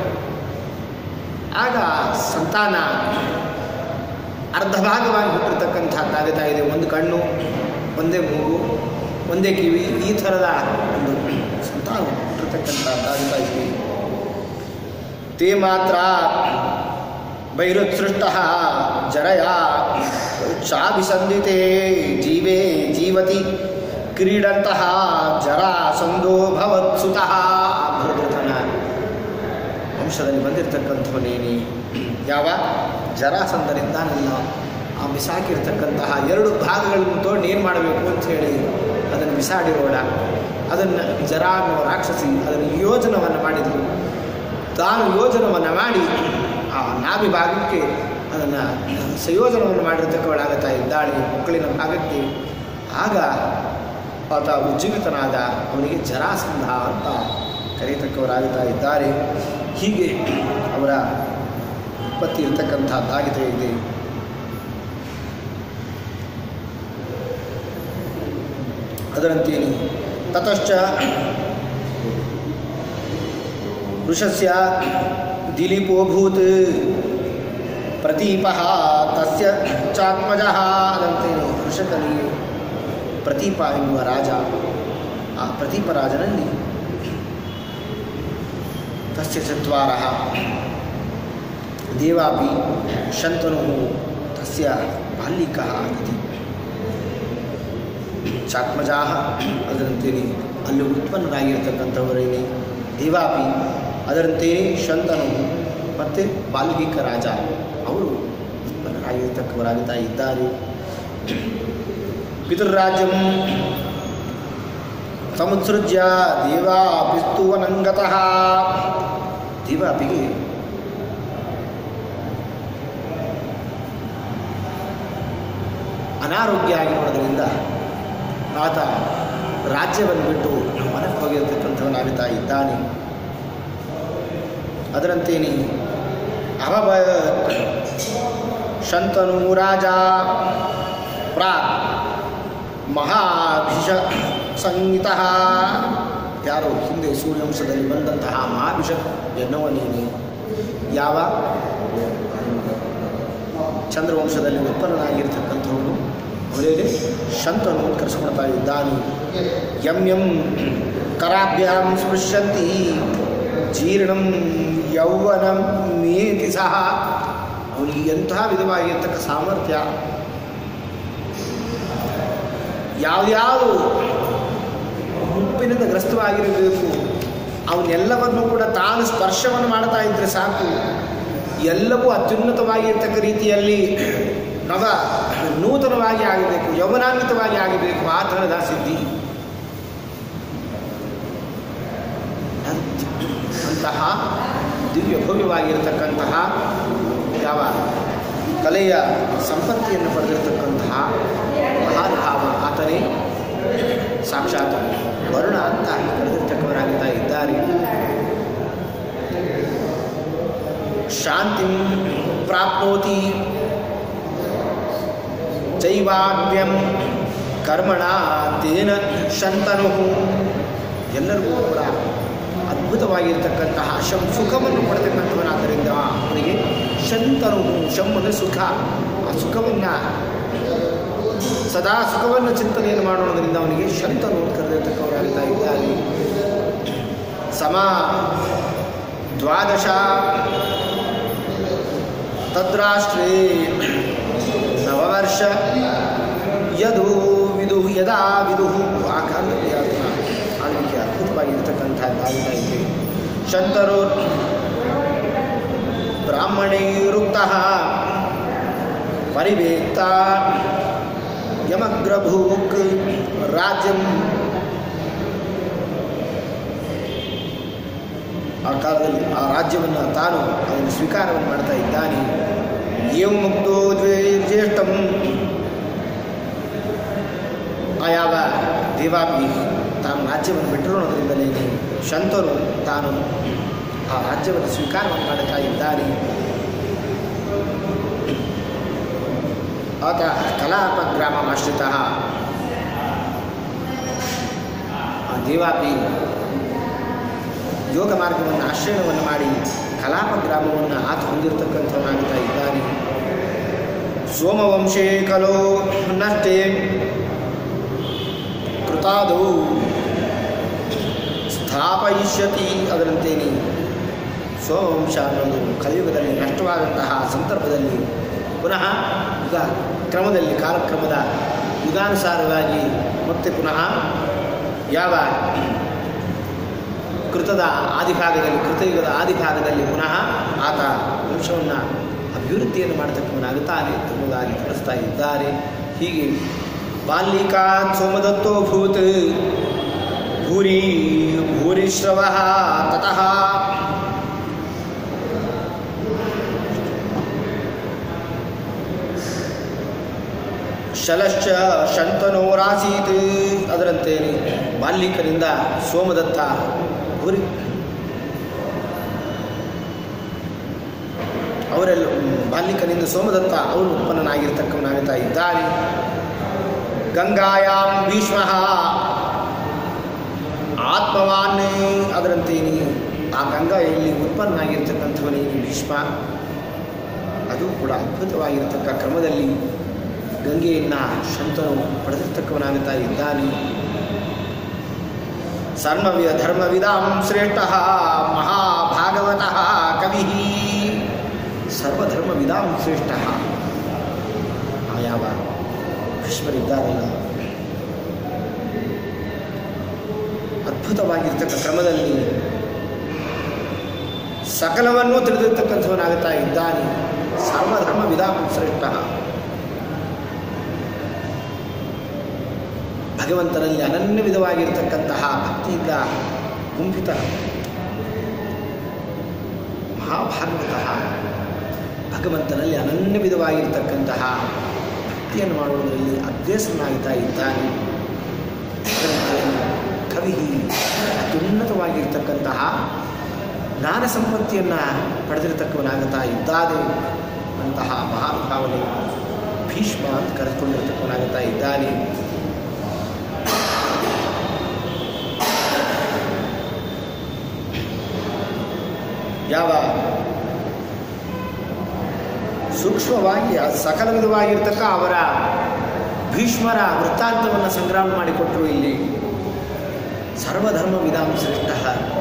ಆಗ ಸಂತಾನ ಅರ್ಧ ಭಾಗವಾಗಿ ಹುಟ್ಟಿರ್ತಕ್ಕಂಥದ್ದಾಗುತ್ತಾ ಇದೆ ಒಂದು ಕಣ್ಣು ಒಂದೇ ಮೂಗು ಒಂದೇ ಕಿವಿ ಈ ಥರದ ಒಂದು ಸಂತಾನ ಹುಟ್ಟಿರ್ತಕ್ಕಂಥದ್ದಾಗುತ್ತಾ ಇದೆ ತೇ ಮಾತ್ರ ಬೈರುತ್ಸೃಷ್ಟ ಜರಯ ಚಾಭಿಸಂದಿತೆ ಜೀವೇ ಜೀವತಿ ಕ್ರೀಡಂತಹ ಜರಾಸಂಧೋ ಭವತ್ಸುತಃ ಭರತನ ವಂಶದಲ್ಲಿ ಬಂದಿರತಕ್ಕಂಥವನೇನಿ ಯಾವ ಜರಾಸಂಧನಿದ್ದಾನಲ್ಲ ಆ ಬಿಸಾಕಿರ್ತಕ್ಕಂತಹ ಎರಡು ಭಾಗಗಳನ್ನು ತೊಗೊಂಡು ಏನು ಮಾಡಬೇಕು ಅಂತ ಹೇಳಿ ಅದನ್ನು ಬಿಸಾಡಿರೋಣ ಅದನ್ನು ಜರಾ ಅನ್ನುವ ರಾಕ್ಷಸಿ ಅದನ್ನು ಯೋಜನವನ್ನು ಮಾಡಿದರು ತಾನು ಯೋಜನವನ್ನು ಮಾಡಿ ಆ ನಾಭಿ ಭಾಗಕ್ಕೆ ಅದನ್ನು ಸಂಯೋಜನವನ್ನು ಮಾಡಿರ್ತಕ್ಕವಳಾಗುತ್ತಾ ಇದ್ದಾಳೆ ಮಕ್ಕಳಿನ ಭಾಗಕ್ಕೆ ಆಗ ಆತ ಉಜ್ಜೀವಿತನಾದ ಅವನಿಗೆ ಜರಾಸಂಧ ಅಂತ ಕರೆಯತಕ್ಕವರಾಗುತ್ತಾ ಇದ್ದಾರೆ ಹೀಗೆ ಅವರ ಉತ್ಪತ್ತಿ ಇರತಕ್ಕಂಥದ್ದಾಗಿದೆ ಇದೆ ಅದರಂತೆಯೇ ತತಶ್ಚ ವೃಷಸ್ಯ ದಿಲೀಪೋಭೂತ್ ಪ್ರತೀಪ ತಸ್ಯ ಚಾತ್ಮಜ ಅದಂತೆಯೇ ವೃಷಕನಿಗೆ ಪ್ರತೀಪ ಎನ್ನುವ ರಾಜ ಆ ಪ್ರತೀಪ ರಾಜನಲ್ಲಿ ತಸ್ಯ ಚತ್ವಾರ ದೇವಾಪಿ ಶಂತನು ತಸ್ಯ ಬಾಲ್ಯಿಕ ಇತಿ ಚಾತ್ಮಜಾ ಅದರಂತೆಯೇ ಅಲ್ಲಿ ಉತ್ಪನ್ನರಾಗಿರ್ತಕ್ಕಂಥವರೇನೆ ದೇವಾಪಿ ಅದರಂತೆಯೇ ಶಂತನು ಮತ್ತು ಬಾಲ್ಮೀಕ ರಾಜ ಅವರು ಉತ್ಪನ್ನರಾಗಿರ್ತಕ್ಕವರಾಗುತ್ತಾ ಇದ್ದಾರೆ ಪಿತೃರಾಜ್ಯಂ ಸಮುತ್ಸೃಜ್ಯ ದೇವಾಪಿಸ್ತುವನಂಗತಃ ದೇವಾಪಿಗೆ ಅನಾರೋಗ್ಯ ಆಗಿರೋದ್ರಿಂದ ಆತ ರಾಜ್ಯವನ್ನು ಬಿಟ್ಟು ಮನಕ್ಕೆ ಹೋಗಿರತಕ್ಕಂಥವನಾಗುತ್ತಾ ಇದ್ದಾನೆ ಅದರಂತೆಯೇ ಅವಭ ಶಂತನು ರಾಜ ಪ್ರಾಕ್ ಮಹಾಭಿಷ ಸಂಹಿತ ಯಾರು ಹಿಂದೆ ಸೂರ್ಯವಂಶದಲ್ಲಿ ಬಂದಂತಹ ಮಹಾಭಿಷ ಎನ್ನುವನೇನೆ ಯಾವ ಚಂದ್ರವಂಶದಲ್ಲಿ ಉತ್ಪನ್ನನಾಗಿರ್ತಕ್ಕಂಥವನು ಅವರಿಗೆ ಶಂತನು ಕರೆಸಿಕೊಳ್ತಾ ಇದ್ದಾನೆ ಯಂ ಯಂ ಕರಾಭ್ಯಾಂ ಸ್ಪೃಶ್ಯಂತಿ ಜೀರ್ಣಂ ಯೌವನಂ ಮೇತಿ ಸಹ ಅವನಿಗೆ ಎಂತಹ ವಿಧವಾಗಿರ್ತಕ್ಕ ಸಾಮರ್ಥ್ಯ ಯಾವ್ಯಾವುದು ಮುಪ್ಪಿನಿಂದ ಗ್ರಸ್ತವಾಗಿರಬೇಕು ಅವನ್ನೆಲ್ಲವನ್ನು ಕೂಡ ತಾನು ಸ್ಪರ್ಶವನ್ನು ಮಾಡ್ತಾ ಇದ್ದರೆ ಸಾಕು ಎಲ್ಲವೂ ಅತ್ಯುನ್ನತವಾಗಿರ್ತಕ್ಕ ರೀತಿಯಲ್ಲಿ ನವ ನೂತನವಾಗಿ ಆಗಬೇಕು ಯೌವನಾನ್ವಿತವಾಗಿ ಆಗಬೇಕು ಆ ಥರದ ಸಿದ್ಧಿ ಅಂತ್- ಅಂತಹ ದಿವ್ಯ ಭವ್ಯವಾಗಿರತಕ್ಕಂತಹ ಯಾವ ಕಲೆಯ ಸಂಪತ್ತಿಯನ್ನು ಪಡೆದಿರತಕ್ಕಂತಹ ಮಹಾನುಭಾವ ಆತನೇ ಸಾಕ್ಷಾತ್ ವರುಣ ಅಂತ ಕರೆದಿರ್ತಕ್ಕವರಾಗ್ತಾ ಇದ್ದಾರೆ ಶಾಂತಿ ಪ್ರಾಪ್ನೋತಿ ಚೈವಾಗ್ಯಂ ಕರ್ಮಣ ತೇನ ಶಂತನು ಎಲ್ಲರಿಗೂ ಕೂಡ ಅದ್ಭುತವಾಗಿರ್ತಕ್ಕಂತಹ ಶಂ ಸುಖವನ್ನು ಪಡೆತಕ್ಕಂಥವನಾದ್ದರಿಂದ ಅವನಿಗೆ ಶಂತನು ಶಂ ಅಂದರೆ ಸುಖ ಆ ಸುಖವನ್ನು ಸದಾ ಸುಖವನ್ನು ಚಿಂತನೆಯನ್ನು ಮಾಡೋದ್ರಿಂದ ಅವನಿಗೆ ಶಂತನು ಅಂತ ಕರೆದಿರ್ತಕ್ಕವರಾಗ್ತಾ ಇದ್ದಾರೆ ಸಮ ದ್ವಾದಶ ತದ್ರಾಷ್ಟ್ರೇ ನವವರ್ಷ ಯದು ವಿದು ಯದಾ ವಿದು ಆ ಕಾಲದಲ್ಲಿ ಆತನ ಆಳ್ವಿಕೆ ಅದ್ಭುತವಾಗಿರ್ತಕ್ಕಂಥ ಆಗ್ತಾ ಇದೆ ಶಂತರು ಬ್ರಾಹ್ಮಣೈರುಕ್ತಃ ಪರಿವೇತ್ತ ಯಮಗ್ರಭೂಕ್ ರಾಜ್ಯಂ ಆ ಕಾಲದಲ್ಲಿ ಆ ರಾಜ್ಯವನ್ನು ತಾನು ಅದನ್ನು ಸ್ವೀಕಾರವನ್ನು ಮಾಡ್ತಾ ಇದ್ದಾನೆ ಏವ್ ಮುಕ್ತೋ ಜ್ಯೇಷ್ಠಂ ಆ ಯಾವ ದೇವಾಪಿ ತಾನು ರಾಜ್ಯವನ್ನು ಬಿಟ್ಟಿರೋದ್ರಿಂದಲೇ ಶಂತನು ತಾನು ಆ ರಾಜ್ಯವನ್ನು ಸ್ವೀಕಾರವನ್ನು ಮಾಡುತ್ತಾ ಇದ್ದಾನೆ ಆತ ಕಲಾಪ ಗ್ರಾಮಮಾಶ್ರಿತ ಆ ದೇವಾಪಿ ಯೋಗ ಮಾರ್ಗವನ್ನು ಆಶ್ರಯವನ್ನು ಮಾಡಿ ಕಲಾಪ ಗ್ರಾಮವನ್ನು ಆತ ಹೊಂದಿರತಕ್ಕಂಥವನಾಗ್ತಾ ಇದ್ದಾನೆ ಸೋಮವಂಶೇ ಕಲೋ ನಷ್ಟೇ ಕೃತಾದೌ ಸ್ಥಾಪಯಿಷ್ಯತಿ ಅದರಂತೇನೆ ಸೋಮವಂಶ ಅನ್ನೋದು ಕಲಿಯುಗದಲ್ಲಿ ನಷ್ಟವಾದಂತಹ ಸಂದರ್ಭದಲ್ಲಿ ಪುನಃ ಯುಗ ಕ್ರಮದಲ್ಲಿ ಕಾಲಕ್ರಮದ ಯುಗಾನುಸಾರವಾಗಿ ಮತ್ತೆ ಪುನಃ ಯಾವ ಕೃತದ ಆದಿಭಾಗದಲ್ಲಿ ಕೃತಯುಗದ ಆದಿಭಾಗದಲ್ಲಿ ಪುನಃ ಆತ ವಂಶವನ್ನು ಅಭಿವೃದ್ಧಿಯನ್ನು ಮಾಡತಕ್ಕವನಾಗುತ್ತಾನೆ ಎಂಬುದಾಗಿ ತಿಳಿಸ್ತಾ ಇದ್ದಾರೆ ಹೀಗೆ ಬಾಲ್ಯಕಾತ್ ಸೋಮದತ್ತೋ ಭೂತ್ ಭೂರಿ ಭೂರಿಶ್ರವ ತತಃ ಶಲಶ್ಚ ಶಂತನೋರಾಸೀತ್ ಅದರಂತೇನೆ ಬಾಲ್ಯಿಕನಿಂದ ಸೋಮದತ್ತ ಭೂರಿ ಅವರೆಲ್ಲ ಬಾಲ್ಯಿಕನಿಂದ ಸೋಮದತ್ತ ಅವರು ಉತ್ಪನ್ನನಾಗಿರ್ತಕ್ಕವನಾಗುತ್ತಾ ಇದ್ದಾನೆ ಗಂಗಾಯಾಂ ಭೀಷ್ಮ ಆತ್ಮವಾನ್ ಅದರಂತೇನೆ ಆ ಗಂಗಾಯಲ್ಲಿ ಉತ್ಪನ್ನನಾಗಿರ್ತಕ್ಕಂಥವನೇ ಭೀಷ್ಮ ಅದು ಕೂಡ ಅದ್ಭುತವಾಗಿರ್ತಕ್ಕ ಕ್ರಮದಲ್ಲಿ ಗಂಗೆಯನ್ನು ಶಂತನು ಪಡೆದಿರ್ತಕ್ಕವನಾಗುತ್ತಾ ಇದ್ದಾನೆ ಸರ್ವವಿಧ ಧರ್ಮವಿದಾಂ ಶ್ರೇಷ್ಠ ಮಹಾಭಾಗವತಃ ಕವಿ ಸರ್ವಧರ್ಮವಿದಾಂ ಶ್ರೇಷ್ಠ ಆ ಯಾವ ಭೀಷ್ಮರಿದ್ದಾರಲ್ಲ ಅದ್ಭುತವಾಗಿರ್ತಕ್ಕ ಕ್ರಮದಲ್ಲಿ ಸಕಲವನ್ನೂ ತಿಳಿದಿರ್ತಕ್ಕಂಥವನಾಗುತ್ತಾ ಇದ್ದಾನೆ ಸರ್ವಧರ್ಮ ವಿಧಾಂ ಶ್ರೇಷ್ಠ ಭಗವಂತನಲ್ಲಿ ಅನನ್ಯ ವಿಧವಾಗಿರ್ತಕ್ಕಂತಹ ಭಕ್ತಿಯಿಂದ ಗುಂಪಿತ ಮಹಾಭಾಗವತಃ ಭಗವಂತನಲ್ಲಿ ಅನನ್ಯ ವಿಧವಾಗಿರ್ತಕ್ಕಂತಹ ಭಕ್ತಿಯನ್ನು ಮಾಡುವುದರಲ್ಲಿ ಅಭ್ಯಾಸನಾಗ್ತಾ ಇದ್ದಾನೆ ಕವಿ ಅತ್ಯುನ್ನತವಾಗಿರ್ತಕ್ಕಂತಹ ಜ್ಞಾನ ಸಂಪತ್ತಿಯನ್ನು ಪಡೆದಿರತಕ್ಕವನಾಗುತ್ತಾ ಇದ್ದಾನೆ ಅಂತಹ ಮಹಾನುಭಾವನೆ ಭೀಷ್ಮ ಅಂತ ಕರೆದುಕೊಂಡಿರ್ತಕ್ಕವನಾಗುತ್ತಾ ಇದ್ದಾನೆ ಯಾವ ಸೂಕ್ಷ್ಮವಾಗಿ ಆ ಸಕಲ ವಿಧವಾಗಿರ್ತಕ್ಕ ಅವರ ಭೀಷ್ಮರ ವೃತ್ತಾಂತವನ್ನು ಸಂಗ್ರಹ ಮಾಡಿಕೊಟ್ಟರು ಇಲ್ಲಿ ಸರ್ವಧರ್ಮ ವಿಧಾನ ಶ್ರೇಷ್ಠ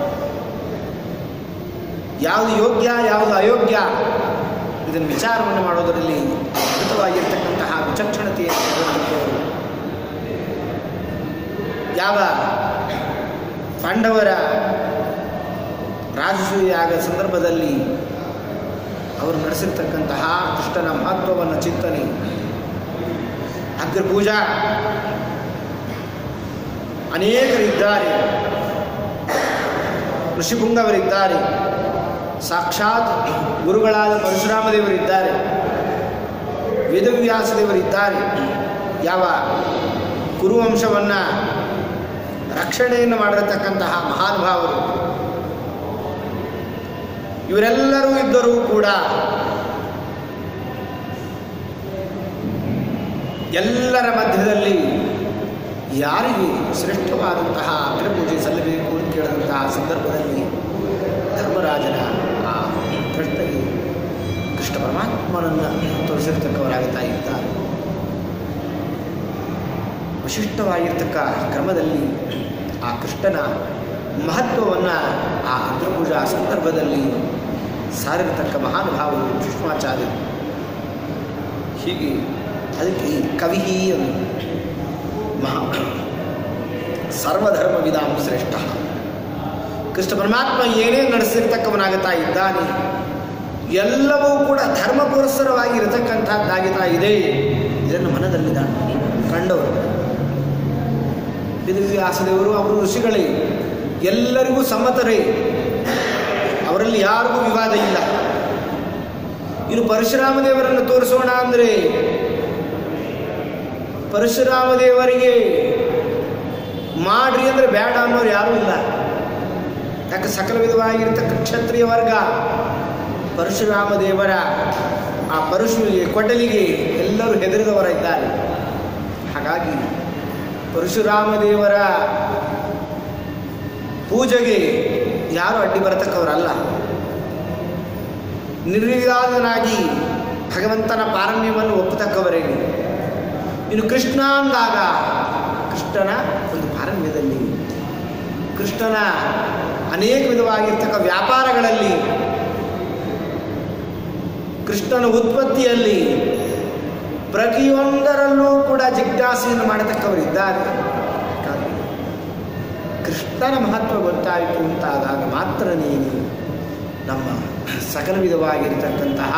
ಯಾವುದು ಯೋಗ್ಯ ಯಾವುದು ಅಯೋಗ್ಯ ಇದನ್ನು ವಿಚಾರವನ್ನು ಮಾಡೋದರಲ್ಲಿ ಅದ್ಭುತವಾಗಿರ್ತಕ್ಕಂತಹ ವಿಚಕ್ಷಣತೆಯನ್ನು ಯಾವ ಪಾಂಡವರ ರಾಜಸೂಯ ಆಗ ಸಂದರ್ಭದಲ್ಲಿ ಅವರು ನಡೆಸಿರ್ತಕ್ಕಂತಹ ಕೃಷ್ಣನ ಮಹತ್ವವನ್ನು ಚಿಂತನೆ ಅಗ್ರಪೂಜಾ ಅನೇಕರಿದ್ದಾರೆ ಋಷಿಪುಂಗವರಿದ್ದಾರೆ ಸಾಕ್ಷಾತ್ ಗುರುಗಳಾದ ಪರಶುರಾಮ ದೇವರಿದ್ದಾರೆ ವೇದವ್ಯಾಸ ದೇವರಿದ್ದಾರೆ ಯಾವ ಕುರುವಂಶವನ್ನು ರಕ್ಷಣೆಯನ್ನು ಮಾಡಿರತಕ್ಕಂತಹ ಮಹಾನುಭಾವರು ಇವರೆಲ್ಲರೂ ಇದ್ದರೂ ಕೂಡ ಎಲ್ಲರ ಮಧ್ಯದಲ್ಲಿ ಯಾರಿಗೆ ಶ್ರೇಷ್ಠವಾದಂತಹ ಅಗ್ರಪೂಜೆ ಸಲ್ಲಬೇಕು ಅಂತ ಕೇಳಿದಂತಹ ಸಂದರ್ಭದಲ್ಲಿ ಧರ್ಮರಾಜನ ಆ ಪ್ರಶ್ನೆಗೆ ಕೃಷ್ಣ ಪರಮಾತ್ಮನನ್ನು ತೋರಿಸಿರ್ತಕ್ಕವರಾಗುತ್ತಾ ಇದ್ದಾರೆ ವಿಶಿಷ್ಟವಾಗಿರ್ತಕ್ಕ ಕ್ರಮದಲ್ಲಿ ಆ ಕೃಷ್ಣನ ಮಹತ್ವವನ್ನು ಆ ಅಗ್ರಪೂಜಾ ಸಂದರ್ಭದಲ್ಲಿ ಸಾರಿರತಕ್ಕ ಮಹಾನುಭಾವರು ಭೀಷ್ಮಾಚಾರ್ಯರು ಹೀಗೆ ಅದಕ್ಕೆ ಈ ಕವಿ ಅನ್ನು ಮಹಾ ಸರ್ವಧರ್ಮವಿದಾಂ ಶ್ರೇಷ್ಠ ಕೃಷ್ಣ ಪರಮಾತ್ಮ ಏನೇ ನಡೆಸಿರ್ತಕ್ಕವನಾಗುತ್ತಾ ಇದ್ದಾನೆ ಎಲ್ಲವೂ ಕೂಡ ಧರ್ಮ ಪುರಸ್ಸರವಾಗಿರತಕ್ಕಂಥದ್ದಾಗುತ್ತಾ ಇದೆ ಇದನ್ನು ಮನದಲ್ಲಿ ಕಂಡವರು ವೇದವ್ಯಾಸದೇವರು ಅವರು ಋಷಿಗಳೇ ಎಲ್ಲರಿಗೂ ಸಮ್ಮತರೇ ಅವರಲ್ಲಿ ಯಾರಿಗೂ ವಿವಾದ ಇಲ್ಲ ಇನ್ನು ಪರಶುರಾಮ ದೇವರನ್ನು ತೋರಿಸೋಣ ಅಂದರೆ ಪರಶುರಾಮ ದೇವರಿಗೆ ಮಾಡ್ರಿ ಅಂದರೆ ಬೇಡ ಅನ್ನೋರು ಯಾರೂ ಇಲ್ಲ ಯಾಕೆ ಸಕಲ ವಿಧವಾಗಿರ್ತಕ್ಕ ಕ್ಷತ್ರಿಯ ವರ್ಗ ಪರಶುರಾಮ ದೇವರ ಆ ಪರಶುವಿಗೆ ಕೊಡಲಿಗೆ ಎಲ್ಲರೂ ಹೆದರಿದವರಿದ್ದಾರೆ ಹಾಗಾಗಿ ಪರಶುರಾಮ ದೇವರ ಪೂಜೆಗೆ ಯಾರು ಅಡ್ಡಿ ಬರತಕ್ಕವರಲ್ಲ ನಿರ್ವಿವಾದನಾಗಿ ಭಗವಂತನ ಪಾರಮ್ಯವನ್ನು ಒಪ್ಪತಕ್ಕವರೇನು ಇನ್ನು ಕೃಷ್ಣ ಅಂದಾಗ ಕೃಷ್ಣನ ಒಂದು ಪಾರಮ್ಯದಲ್ಲಿ ಕೃಷ್ಣನ ಅನೇಕ ವಿಧವಾಗಿರ್ತಕ್ಕ ವ್ಯಾಪಾರಗಳಲ್ಲಿ ಕೃಷ್ಣನ ಉತ್ಪತ್ತಿಯಲ್ಲಿ ಪ್ರತಿಯೊಂದರಲ್ಲೂ ಕೂಡ ಜಿಜ್ಞಾಸೆಯನ್ನು ಮಾಡತಕ್ಕವರಿದ್ದಾರೆ ಹಾಗಾಗಿ ಕೃಷ್ಣನ ಮಹತ್ವ ಗೊತ್ತಾಯಿತು ಅಂತಾದಾಗ ಮಾತ್ರ ನೀನು ನಮ್ಮ ಸಕಲ ವಿಧವಾಗಿರ್ತಕ್ಕಂತಹ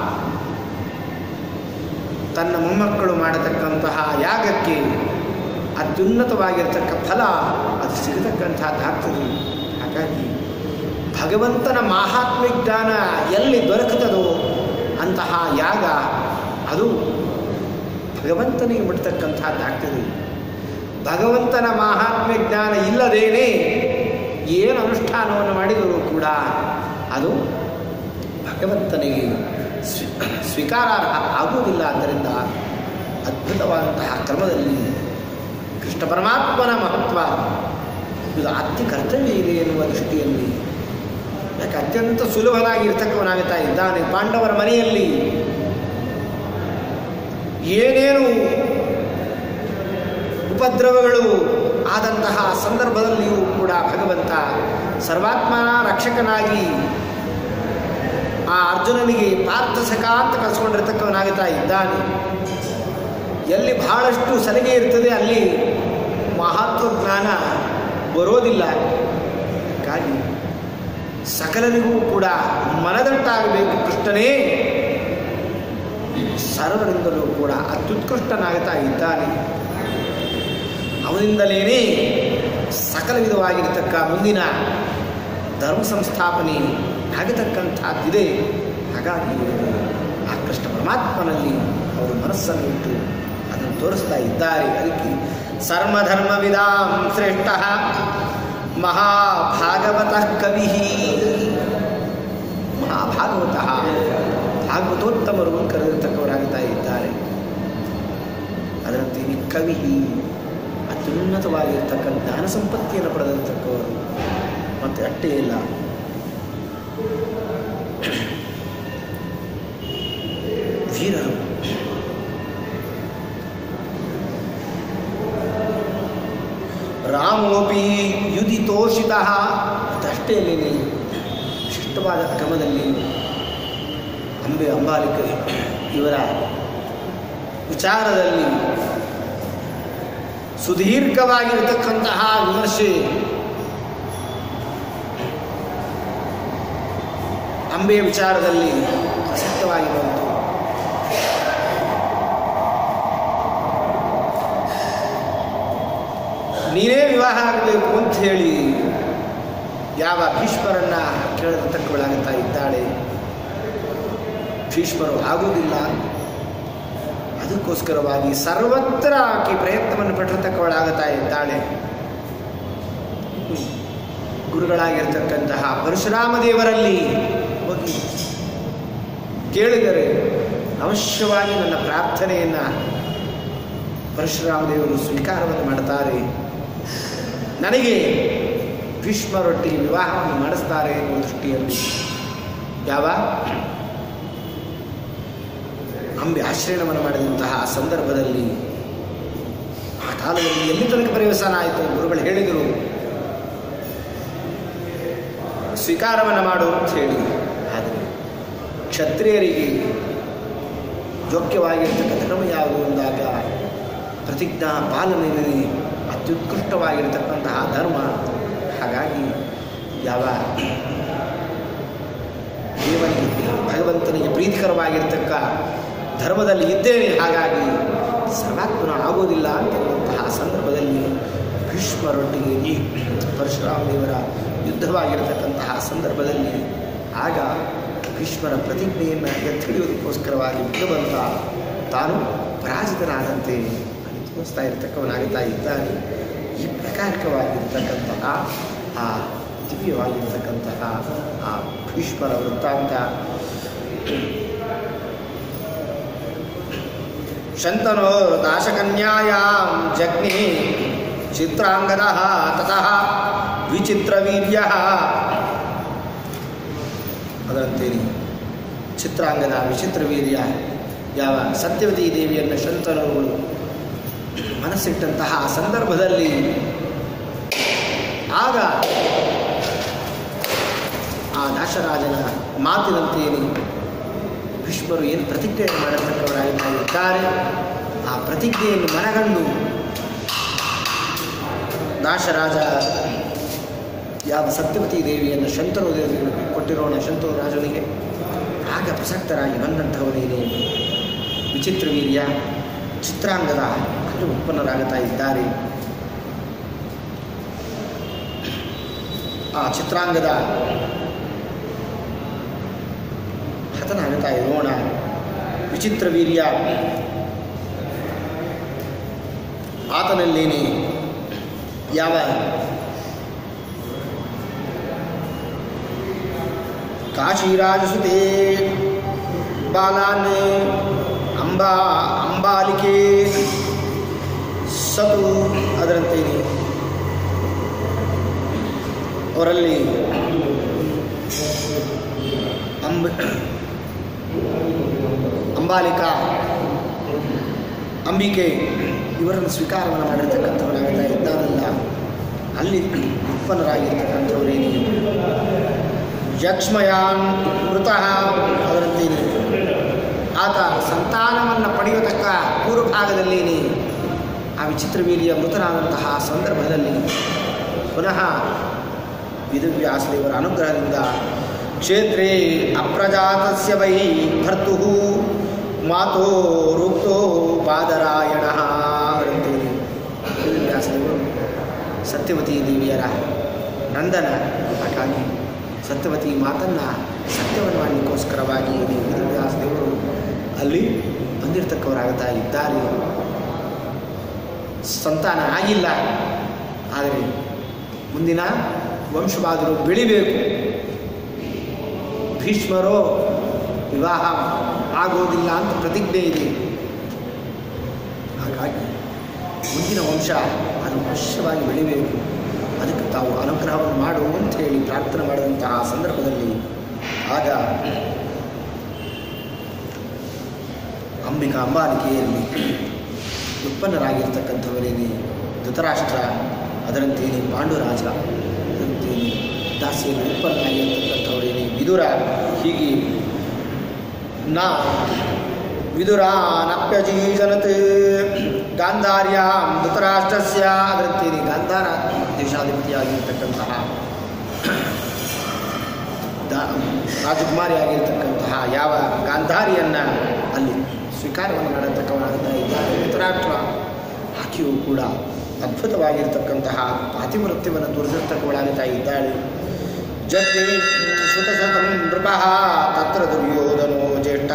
ತನ್ನ ಮೊಮ್ಮಕ್ಕಳು ಮಾಡತಕ್ಕಂತಹ ಯಾಗಕ್ಕೆ ಅತ್ಯುನ್ನತವಾಗಿರ್ತಕ್ಕ ಫಲ ಅದು ಸಿಗತಕ್ಕಂಥದ್ದಾಗ್ತದೆ ಹಾಗಾಗಿ ಭಗವಂತನ ಮಹಾತ್ಮ ಜ್ಞಾನ ಎಲ್ಲಿ ದೊರಕುತ್ತದೋ ಅಂತಹ ಯಾಗ ಅದು ಭಗವಂತನಿಗೆ ಮುಟ್ತಕ್ಕಂಥದ್ದಾಗ್ತದೆ ಭಗವಂತನ ಮಹಾತ್ಮ್ಯ ಜ್ಞಾನ ಇಲ್ಲದೇನೆ ಏನು ಅನುಷ್ಠಾನವನ್ನು ಮಾಡಿದರೂ ಕೂಡ ಅದು ಭಗವಂತನಿಗೆ ಸ್ವೀ ಸ್ವೀಕಾರಾರ್ಹ ಆಗುವುದಿಲ್ಲ ಆದ್ದರಿಂದ ಅದ್ಭುತವಾದಂತಹ ಕ್ರಮದಲ್ಲಿ ಕೃಷ್ಣ ಪರಮಾತ್ಮನ ಮಹತ್ವ ಇದು ಅತ್ಯ ಕರ್ತವ್ಯ ಇದೆ ಎನ್ನುವ ದೃಷ್ಟಿಯಲ್ಲಿ ಯಾಕೆ ಅತ್ಯಂತ ಸುಲಭನಾಗಿರ್ತಕ್ಕವನಾಗುತ್ತಾ ಇದ್ದಾನೆ ಪಾಂಡವರ ಮನೆಯಲ್ಲಿ ಏನೇನು ಉಪದ್ರವಗಳು ಆದಂತಹ ಸಂದರ್ಭದಲ್ಲಿಯೂ ಕೂಡ ಭಗವಂತ ಸರ್ವಾತ್ಮನ ರಕ್ಷಕನಾಗಿ ಆ ಅರ್ಜುನನಿಗೆ ಪಾರ್ಥ ಸಖ ಅಂತ ಕಳ್ಸ್ಕೊಂಡಿರ್ತಕ್ಕವನಾಗುತ್ತಾ ಇದ್ದಾನೆ ಎಲ್ಲಿ ಬಹಳಷ್ಟು ಸಲಿಗೆ ಇರ್ತದೆ ಅಲ್ಲಿ ಮಹತ್ವ ಜ್ಞಾನ ಬರೋದಿಲ್ಲ ಹಾಗಾಗಿ ಸಕಲರಿಗೂ ಕೂಡ ಮನದಟ್ಟಾಗಬೇಕು ಕೃಷ್ಣನೇ ಸರ್ವರಿಂದಲೂ ಕೂಡ ಅತ್ಯುತ್ಕೃಷ್ಟನಾಗುತ್ತಾ ಇದ್ದಾನೆ ಅವನಿಂದಲೇ ಸಕಲ ವಿಧವಾಗಿರತಕ್ಕ ಮುಂದಿನ ಧರ್ಮ ಸಂಸ್ಥಾಪನೆ ಆಗತಕ್ಕಂಥದ್ದಿದೆ ಹಾಗಾಗಿ ಇವರು ಆ ಕೃಷ್ಣ ಪರಮಾತ್ಮನಲ್ಲಿ ಅವರು ಮನಸ್ಸನ್ನು ಇಟ್ಟು ಅದನ್ನು ತೋರಿಸ್ತಾ ಇದ್ದಾರೆ ಅದಕ್ಕೆ ಸರ್ವಧರ್ಮವಿದಾಂ ಶ್ರೇಷ್ಠ ಮಹಾಭಾಗವತ ಕವಿ ಮಹಾಭಾಗವತ ಭಾಗವತೋತ್ತಮರು ಕರೆದಿರ್ತಕ್ಕವರಾಗುತ್ತಾ ಇದ್ದಾರೆ ಅದರಂತೆ ಈ ಕವಿ ಅತ್ಯುನ್ನತವಾಗಿರ್ತಕ್ಕ ಜ್ಞಾನ ಸಂಪತ್ತಿಯನ್ನು ಪಡೆದಿರ್ತಕ್ಕವರು ಮತ್ತು ಅಷ್ಟೇ ಇಲ್ಲ ವೀರರು ರಾಮೋಪಿ ಯುಧಿತೋಷಿತ ಅದಷ್ಟೇ ಅಲ್ಲೇನೆ ವಿಶಿಷ್ಟವಾದ ಕ್ರಮದಲ್ಲಿ ಅಂಬೆ ಅಂಬಾಲಿಕೆ ಇವರ ವಿಚಾರದಲ್ಲಿ ಸುದೀರ್ಘವಾಗಿರತಕ್ಕಂತಹ ವಿಮರ್ಶೆ ಅಂಬೆಯ ವಿಚಾರದಲ್ಲಿ ಪ್ರಸಕ್ತವಾಗಿ ಬಂತು ನೀನೇ ವಿವಾಹ ಆಗಬೇಕು ಅಂತ ಹೇಳಿ ಯಾವ ಭೀಷ್ಮರನ್ನ ಕೇಳತಕ್ಕವಳಾಗುತ್ತಾ ಇದ್ದಾಳೆ ಭೀಷ್ಮರು ಆಗುವುದಿಲ್ಲ ಅದಕ್ಕೋಸ್ಕರವಾಗಿ ಸರ್ವತ್ರ ಆಕೆ ಪ್ರಯತ್ನವನ್ನು ಪಟ್ಟಿರ್ತಕ್ಕವಳಾಗುತ್ತಾ ಇದ್ದಾಳೆ ಗುರುಗಳಾಗಿರ್ತಕ್ಕಂತಹ ಪರಶುರಾಮ ದೇವರಲ್ಲಿ ಹೋಗಿ ಕೇಳಿದರೆ ಅವಶ್ಯವಾಗಿ ನನ್ನ ಪ್ರಾರ್ಥನೆಯನ್ನು ಪರಶುರಾಮ ದೇವರು ಸ್ವೀಕಾರವನ್ನು ಮಾಡ್ತಾರೆ ನನಗೆ ಭೀಷ್ಮರೊಟ್ಟಿಗೆ ವಿವಾಹವನ್ನು ಮಾಡಿಸ್ತಾರೆ ಎನ್ನುವ ದೃಷ್ಟಿಯಲ್ಲಿ ಯಾವ ಅಂಬೆ ಆಶ್ರಯಣವನ್ನು ಮಾಡಿದಂತಹ ಸಂದರ್ಭದಲ್ಲಿ ಆ ಕಾಲದಲ್ಲಿ ಎಲ್ಲಿ ತನಕ ಪರಿವಸನ ಆಯಿತು ಗುರುಗಳು ಹೇಳಿದರು ಸ್ವೀಕಾರವನ್ನು ಮಾಡು ಅಂತ ಹೇಳಿ ಆದರೆ ಕ್ಷತ್ರಿಯರಿಗೆ ಯೋಗ್ಯವಾಗಿರ್ತಕ್ಕಂಥ ಕ್ರಮ ಯಾವುದು ಅಂದಾಗ ಪ್ರತಿಜ್ಞಾ ಪಾಲನೆಯಲ್ಲಿ ಅತ್ಯುತ್ಕೃಷ್ಟವಾಗಿರತಕ್ಕಂತಹ ಧರ್ಮ ಹಾಗಾಗಿ ಯಾವ ದೇವನಿಗೆ ಭಗವಂತನಿಗೆ ಪ್ರೀತಿಕರವಾಗಿರ್ತಕ್ಕ ಧರ್ಮದಲ್ಲಿ ಇದ್ದೇನೆ ಹಾಗಾಗಿ ಸರ್ವಾತ್ಮನ ಆಗೋದಿಲ್ಲ ಅಂತಕ್ಕಂತಹ ಸಂದರ್ಭದಲ್ಲಿ ಭೀಷ್ಮರೊಟ್ಟಿಗೆ ಈ ಪರಶುರಾಮ ದೇವರ ಯುದ್ಧವಾಗಿರತಕ್ಕಂತಹ ಸಂದರ್ಭದಲ್ಲಿ ಆಗ ಭೀಷ್ಮರ ಪ್ರತಿಜ್ಞೆಯನ್ನು ಎತ್ತಿಡಿಯೋದಕ್ಕೋಸ್ಕರವಾಗಿ ಭಗವಂತ ತಾನು ಪರಾಜಿತನಾದಂತೆ ಅಲ್ಲಿ ತೋರಿಸ್ತಾ ಇರತಕ್ಕವನಾಗುತ್ತಾ ಇದ್ದಾನೆ ಈ ಪ್ರಕಾರಕವಾಗಿರ್ತಕ್ಕಂತಹ ಆ ದಿವ್ಯವಾಗಿರ್ತಕ್ಕಂತಹ ಆ ಭೀಷ್ಮರ ವೃತ್ತಾಂತ ಶಂತನೋ ದಾಶಕನ್ಯಾಯಾಂ ಜಗ್ನಿ ಚಿತ್ರಾಂಗದ ತತಃ ವಿಚಿತ್ರವೀರ್ಯ ಅದರಂತೇಳಿ ಚಿತ್ರಾಂಗದ ವಿಚಿತ್ರವೀರ್ಯ ಯಾವ ಸತ್ಯವತಿ ದೇವಿಯನ್ನು ಶಂತನುಗಳು ಮನಸ್ಸಿಟ್ಟಂತಹ ಸಂದರ್ಭದಲ್ಲಿ ಆಗ ಆ ದಾಶರಾಜನ ಮಾತಿನಂತೆಯೇ ಭೀಷ್ಮರು ಏನು ಪ್ರತಿಜ್ಞೆಯನ್ನು ಮಾಡತಕ್ಕವರಾಗಿದ್ದಾರೆ ಇದ್ದಾರೆ ಆ ಪ್ರತಿಜ್ಞೆಯನ್ನು ಮನಗಂಡು ದಾಶರಾಜ ಯಾವ ಸತ್ಯವತಿ ದೇವಿಯನ್ನು ಶಂತನು ದೇವಿಯನ್ನು ಕೊಟ್ಟಿರೋಣ ಶಂತನು ರಾಜನಿಗೆ ಆಗ ಪ್ರಸಕ್ತರಾಗಿ ಬಂದಂಥವರೇನೇ ವಿಚಿತ್ರ ವೀರ್ಯ ಚಿತ್ರಾಂಗದ ಅಲ್ಲಿ ಉತ್ಪನ್ನರಾಗುತ್ತಾ ಇದ್ದಾರೆ ಆ ಚಿತ್ರಾಂಗದ ಹತನಾಗುತ್ತಾ ಇರೋಣ ವಿಚಿತ್ರ ವೀರ್ಯ ಆತನಲ್ಲೇನೆ ಯಾವ ಕಾಶೀರಾಜಸುತೆ ಬಾಲಾನ್ ಅಂಬಾ ಅಂಬಾಲಿಕೆ ಸತು ಅದರಂತೇನೆ ಅವರಲ್ಲಿ ಅಂಬ ಅಂಬಾಲಿಕಾ ಅಂಬಿಕೆ ಇವರನ್ನು ಸ್ವೀಕಾರವನ್ನು ಮಾಡಿರ್ತಕ್ಕಂಥವರಾಗ್ತಾ ಇದ್ದಾರಲ್ಲ ಅಲ್ಲಿ ಉತ್ಪನ್ನರಾಗಿರ್ತಕ್ಕಂಥವರೇನು ಯಕ್ಷ್ಮಯಾನ್ ಮೃತಃ ಅದರಂತೇನೆ ಆತ ಸಂತಾನವನ್ನು ಪಡೆಯತಕ್ಕ ಪೂರ್ವಭಾಗದಲ್ಲೇನೆ ಆ ವಿಚಿತ್ರ ವೀರ್ಯ ಮೃತನಾದಂತಹ ಸಂದರ್ಭದಲ್ಲಿ ಪುನಃ ವಿದುವ್ಯಾಸದೇವರ ಅನುಗ್ರಹದಿಂದ ಕ್ಷೇತ್ರೇ ಅಪ್ರಜಾತಸ್ಯ ವೈ ಭರ್ತು ಮಾತೋ ರುಕ್ತೋ ಪಾದರಾಯಣ ಅಂತೇಳಿ ವಿದುವ್ಯಾಸದೇವರು ಸತ್ಯವತಿ ದೇವಿಯರ ನಂದನ ಹಾಗಾಗಿ ಸತ್ಯವತಿ ಮಾತನ್ನು ಸತ್ಯವನ್ನು ಮಾಡಲಿಕ್ಕೋಸ್ಕರವಾಗಿ ವಿದುವ್ಯಾಸದೇವರು ಅಲ್ಲಿ ಬಂದಿರತಕ್ಕವರಾಗುತ್ತಾ ಇದ್ದಾರೆ ಸಂತಾನ ಆಗಿಲ್ಲ ಆದರೆ ಮುಂದಿನ ವಂಶವಾದರು ಬೆಳಿಬೇಕು ಭೀಷ್ಮರೋ ವಿವಾಹ ಆಗೋದಿಲ್ಲ ಅಂತ ಪ್ರತಿಜ್ಞೆ ಇದೆ ಹಾಗಾಗಿ ಮುಂದಿನ ವಂಶ ಅದು ಅವಶ್ಯವಾಗಿ ಬೆಳಿಬೇಕು ಅದಕ್ಕೆ ತಾವು ಅನುಗ್ರಹವನ್ನು ಮಾಡು ಅಂತ ಹೇಳಿ ಪ್ರಾರ್ಥನೆ ಮಾಡಿದಂತಹ ಸಂದರ್ಭದಲ್ಲಿ ಆಗ ಅಂಬಿಕಾ ಅಂಬಾಲಿಕೆಯಲ್ಲಿ ಉತ್ಪನ್ನರಾಗಿರ್ತಕ್ಕಂಥವರೇನೆ ಧೃತರಾಷ್ಟ್ರ ಅದರಂತೇನೆ ಪಾಂಡುರಾಜ ಅದರಂತೇನೆ ದಾಸಿಯಲ್ಲಿ ಉತ್ಪನ್ನರಾಗಿರ್ತಕ್ಕಂಥವರೇನೆ ವಿದುರ ಹೀಗೆ ನಾ ವಿದುರಾನಪ್ಯಜೀಜನತ್ ಗಾಂಧಾರ್ಯಾಂ ಧೃತರಾಷ್ಟ್ರಸ್ಯ ಅದರಂತೀನಿ ಗಾಂಧಾರ ದೇಶಾಧಿಪತಿಯಾಗಿರ್ತಕ್ಕಂತಹ ದ- ರಾಜಕುಮಾರಿಯಾಗಿರ್ತಕ್ಕಂತಹ ಯಾವ ಗಾಂಧಾರಿಯನ್ನು ಅಲ್ಲಿ ಸ್ವೀಕಾರವನ್ನು ಮಾಡತಕ್ಕವನಾಗ್ತಾ ಇದ್ದಾನೆ ಧೃತರಾಷ್ಟ್ರ ಆಕೆಯೂ ಕೂಡ ಅದ್ಭುತವಾಗಿರ್ತಕ್ಕಂತಹ ಪಾತಿಮೃತ್ಯವನ್ನು ತೋರಿಸಿರ್ತಕ್ಕವಳಾಗುತ್ತಾ ಇದ್ದಾಳೆ ಜತೆ ಸುತಸತಂ ನೃಪ ತತ್ರ ದುರ್ಯೋಧನೋ ಜ್ಯೇಷ್ಠ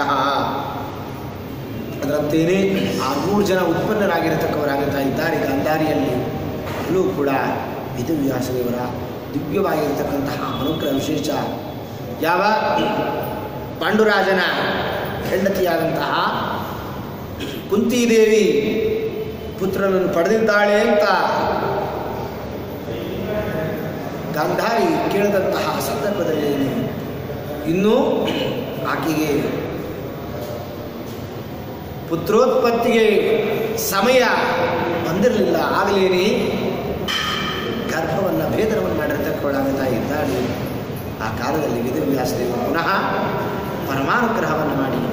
ಅದರಂತೆಯೇ ಆ ನೂರು ಜನ ಉತ್ಪನ್ನರಾಗಿರತಕ್ಕವರಾಗುತ್ತಾ ಇದ್ದಾರೆ ಗಾಂಧಾರಿಯಲ್ಲಿ ಅಲ್ಲೂ ಕೂಡ ವೇದವ್ಯಾಸದೇವರ ದಿವ್ಯವಾಗಿರತಕ್ಕಂತಹ ಅನುಗ್ರಹ ವಿಶೇಷ ಯಾವ ಪಾಂಡುರಾಜನ ಹೆಂಡತಿಯಾದಂತಹ ಕುಂತಿದೇವಿ ಪುತ್ರನನ್ನು ಪಡೆದಿದ್ದಾಳೆ ಅಂತ ಗಾಂಧಾರಿ ಕೇಳಿದಂತಹ ಸಂದರ್ಭದಲ್ಲಿ ಇನ್ನೂ ಆಕೆಗೆ ಪುತ್ರೋತ್ಪತ್ತಿಗೆ ಸಮಯ ಬಂದಿರಲಿಲ್ಲ ಆಗಲೇನೆ ಗರ್ಭವನ್ನು ಭೇದನವನ್ನು ಮಾಡಿರ್ತಕ್ಕವಳಾಗುತ್ತಾ ಇದ್ದಾಳೆ ಆ ಕಾಲದಲ್ಲಿ ವೇದವ್ಯಾಸದೇವರು ಪುನಃ ಪರಮಾನುಗ್ರಹವನ್ನು ಮಾಡಿ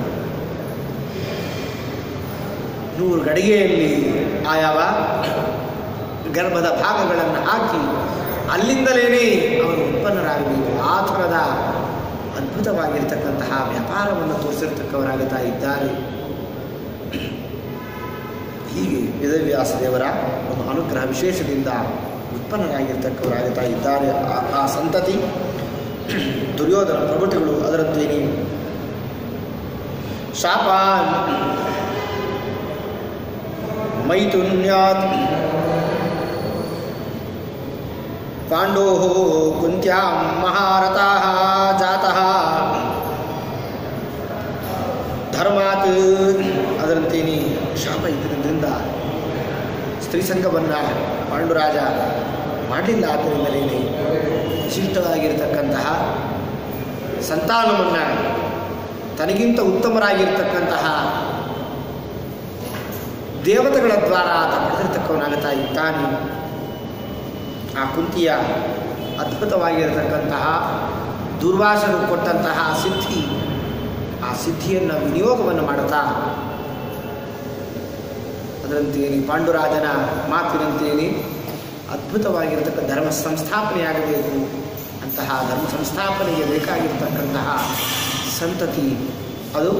ನೂರು ಗಡಿಗೆಯಲ್ಲಿ ಆಯಾವ ಗರ್ಭದ ಭಾಗಗಳನ್ನು ಹಾಕಿ ಅಲ್ಲಿಂದಲೇ ಅವರು ಉತ್ಪನ್ನರಾಗಬೇಕು ಆ ಥರದ ಅದ್ಭುತವಾಗಿರ್ತಕ್ಕಂತಹ ವ್ಯಾಪಾರವನ್ನು ತೋರಿಸಿರ್ತಕ್ಕವರಾಗುತ್ತಾ ಇದ್ದಾರೆ ಹೀಗೆ ವೇದವ್ಯಾಸ ದೇವರ ಒಂದು ಅನುಗ್ರಹ ವಿಶೇಷದಿಂದ ಉತ್ಪನ್ನರಾಗಿರ್ತಕ್ಕವರಾಗುತ್ತಾ ಇದ್ದಾರೆ ಆ- ಆ ಸಂತತಿ ದುರ್ಯೋಧನ ಪ್ರಭೃತಿಗಳು ಅದರಂತೇನೆ ಶಾಪಾನ್ ಮೈಥುನ್ಯಾತ್ ಪಾಂಡೋ ಕುಂತ್ಯಾಂ ಮಹಾರಥಾಃ ಜಾತಃ ಧರ್ಮಾತ್ ಅದರಂತೇನೆ ಶಾಪ ಇದ್ದಿದ್ದರಿಂದ ಸ್ತ್ರೀ ಸಂಘವನ್ನು ಪಾಂಡುರಾಜ ಮಾಡಲಿಲ್ಲ ಆದ್ದರಿಂದಲೇ ವಿಶಿಷ್ಟವಾಗಿರ್ತಕ್ಕಂತಹ ಸಂತಾನವನ್ನು ತನಗಿಂತ ಉತ್ತಮರಾಗಿರ್ತಕ್ಕಂತಹ ದೇವತೆಗಳ ದ್ವಾರ ಆತ ಪಡೆದಿರ್ತಕ್ಕವನಾಗುತ್ತಾ ಇದ್ದಾನೆ ಆ ಕುಂತಿಯ ಅದ್ಭುತವಾಗಿರತಕ್ಕಂತಹ ದುರ್ವಾಸರು ಕೊಟ್ಟಂತಹ ಸಿದ್ಧಿ ಆ ಸಿದ್ಧಿಯನ್ನು ವಿನಿಯೋಗವನ್ನು ಮಾಡುತ್ತಾ ಅದರಂತೆಯೇ ಪಾಂಡುರಾಜನ ಮಾತಿನಂತೆಯೇ ಅದ್ಭುತವಾಗಿರತಕ್ಕ ಧರ್ಮ ಸಂಸ್ಥಾಪನೆಯಾಗಬೇಕು ಅಂತಹ ಧರ್ಮ ಸಂಸ್ಥಾಪನೆಗೆ ಬೇಕಾಗಿರ್ತಕ್ಕಂತಹ ಸಂತತಿ ಅದು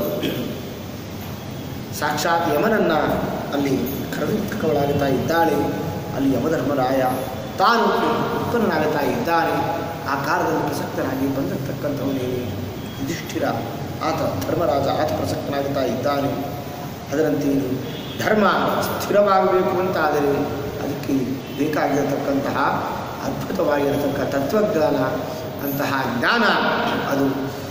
ಸಾಕ್ಷಾತ್ ಯಮನನ್ನು ಅಲ್ಲಿ ಕರೆದುಕೊಳ್ಳಾಗುತ್ತಾ ಇದ್ದಾಳೆ ಅಲ್ಲಿ ಯಮಧರ್ಮರಾಯ ತಾನು ಉತ್ಪನ್ನನಾಗುತ್ತಾ ಇದ್ದಾನೆ ಆ ಕಾಲದಲ್ಲಿ ಪ್ರಸಕ್ತನಾಗಿ ಬಂದಿರತಕ್ಕಂಥವನೇನು ಯುಧಿಷ್ಠಿರ ಆತ ಧರ್ಮರಾಜ ಆತ ಪ್ರಸಕ್ತನಾಗುತ್ತಾ ಇದ್ದಾನೆ ಅದರಂತೆಯೇ ಧರ್ಮ ಸ್ಥಿರವಾಗಬೇಕು ಅಂತಾದರೆ ಅದಕ್ಕೆ ಬೇಕಾಗಿರತಕ್ಕಂತಹ ಅದ್ಭುತವಾಗಿರತಕ್ಕ ತತ್ವಜ್ಞಾನ ಅಂತಹ ಜ್ಞಾನ ಅದು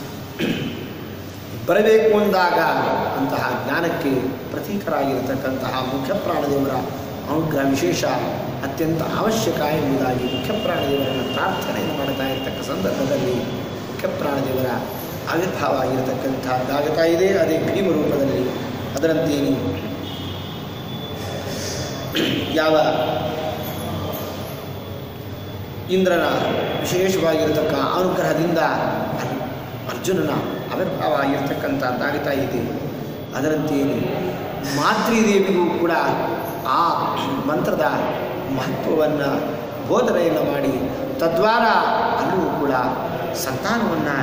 ಬರಬೇಕು ಅಂದಾಗ ಅಂತಹ ಜ್ಞಾನಕ್ಕೆ ಪ್ರತೀಕರಾಗಿರತಕ್ಕಂತಹ ಮುಖ್ಯ ಪ್ರಾಣದೇವರ ಅನುಗ್ರಹ ವಿಶೇಷ ಅತ್ಯಂತ ಅವಶ್ಯಕ ಎಂಬುದಾಗಿ ಮುಖ್ಯ ಪ್ರಾಣದೇವರನ್ನು ಪ್ರಾರ್ಥನೆಯನ್ನು ಮಾಡ್ತಾ ಇರತಕ್ಕ ಸಂದರ್ಭದಲ್ಲಿ ಮುಖ್ಯ ಪ್ರಾಣದೇವರ ಆವಿರ್ಭಾವ ಆಗಿರತಕ್ಕಂಥದ್ದಾಗುತ್ತಾ ಇದೆ ಅದೇ ಭೀಮ ರೂಪದಲ್ಲಿ ಅದರಂತೆಯೇ ಯಾವ ಇಂದ್ರನ ವಿಶೇಷವಾಗಿರತಕ್ಕ ಅನುಗ್ರಹದಿಂದ ಅರ್- ಅರ್ಜುನನ ಆವಿರ್ಭಾವ ಆಗಿರ್ತಕ್ಕಂಥದ್ದಾಗುತ್ತಾ ಇದೆ ಅದರಂತೆಯೇ ಮಾತೃದೇವಿಗೂ ಕೂಡ ಆ ಮಂತ್ರದ ಮಹತ್ವವನ್ನು ಬೋಧನೆಯನ್ನು ಮಾಡಿ ತದ್ವಾರ ಅಲ್ಲೂ ಕೂಡ ಸಂತಾನವನ್ನು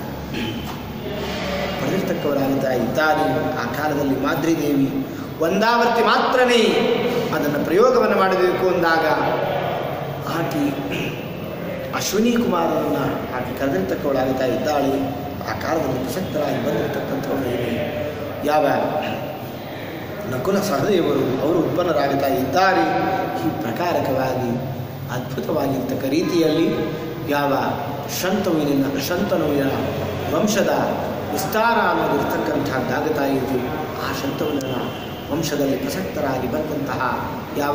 ಪಡೆದಿರ್ತಕ್ಕವರಾಗುತ್ತಾ ಇದ್ದಾರೆ ಆ ಕಾಲದಲ್ಲಿ ಮಾದ್ರಿದೇವಿ ಒಂದಾವರ್ತಿ ಮಾತ್ರನೇ ಅದನ್ನು ಪ್ರಯೋಗವನ್ನು ಮಾಡಬೇಕು ಅಂದಾಗ ಆಕೆ ಅಶ್ವಿನಿ ಕುಮಾರನನ್ನು ಆಕೆ ಕರೆದಿರ್ತಕ್ಕವಳಾಗುತ್ತಾ ಇದ್ದಾಳೆ ಆ ಕಾಲದಲ್ಲಿ ಪ್ರಸಕ್ತರಾಗಿ ಬಂದಿರತಕ್ಕಂಥವಳು ಯಾವ ನಕುಲ ಸಹದೇವರು ಅವರು ಉತ್ಪನ್ನರಾಗುತ್ತಾ ಇದ್ದಾರೆ ಈ ಪ್ರಕಾರಕವಾಗಿ ಅದ್ಭುತವಾಗಿರ್ತಕ್ಕ ರೀತಿಯಲ್ಲಿ ಯಾವ ಶಂತನುವಿನ ಶಂತನುವಿನ ವಂಶದ ವಿಸ್ತಾರ ಅನ್ನೋದಿರ್ತಕ್ಕಂಥದ್ದಾಗುತ್ತಾ ಇದೆ ಆ ಶಂತನುವಿನ ವಂಶದಲ್ಲಿ ಪ್ರಸಕ್ತರಾಗಿ ಬಂದಂತಹ ಯಾವ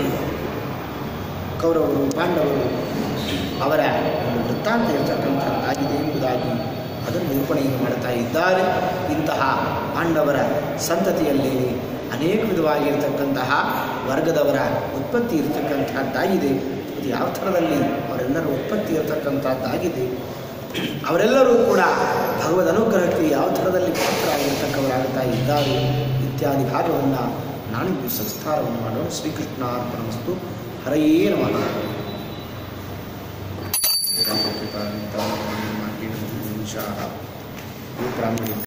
ಕೌರವರು ಪಾಂಡವರು ಅವರ ಒಂದು ವೃತ್ತಾಂತ ಇರತಕ್ಕಂಥದ್ದಾಗಿದೆ ಎಂಬುದಾಗಿ ಅದನ್ನು ನಿರೂಪಣೆಯನ್ನು ಮಾಡುತ್ತಾ ಇದ್ದಾರೆ ಇಂತಹ ಪಾಂಡವರ ಸಂತತಿಯಲ್ಲಿ ಅನೇಕ ವಿಧವಾಗಿರ್ತಕ್ಕಂತಹ ವರ್ಗದವರ ಉತ್ಪತ್ತಿ ಇರತಕ್ಕಂಥದ್ದಾಗಿದೆ ಅದು ಯಾವ ಥರದಲ್ಲಿ ಅವರೆಲ್ಲರ ಉತ್ಪತ್ತಿ ಇರತಕ್ಕಂಥದ್ದಾಗಿದೆ ಅವರೆಲ್ಲರೂ ಕೂಡ ಭಗವದ್ ಅನುಗ್ರಹಕ್ಕೆ ಯಾವ ಥರದಲ್ಲಿ ಪಾತ್ರರಾಗಿರ್ತಕ್ಕವರಾಗುತ್ತಾ ಇದ್ದಾರೆ ಇತ್ಯಾದಿ ಭಾಗವನ್ನು ನಾಳಿದ್ದು ಸಂಸ್ಕಾರವನ್ನು ಮಾಡೋಣ ಶ್ರೀಕೃಷ್ಣ ಅರ್ಪಣಮಸ್ತು ಹರಯೇ ನಮಃ ರಾಮಕೃಪಾ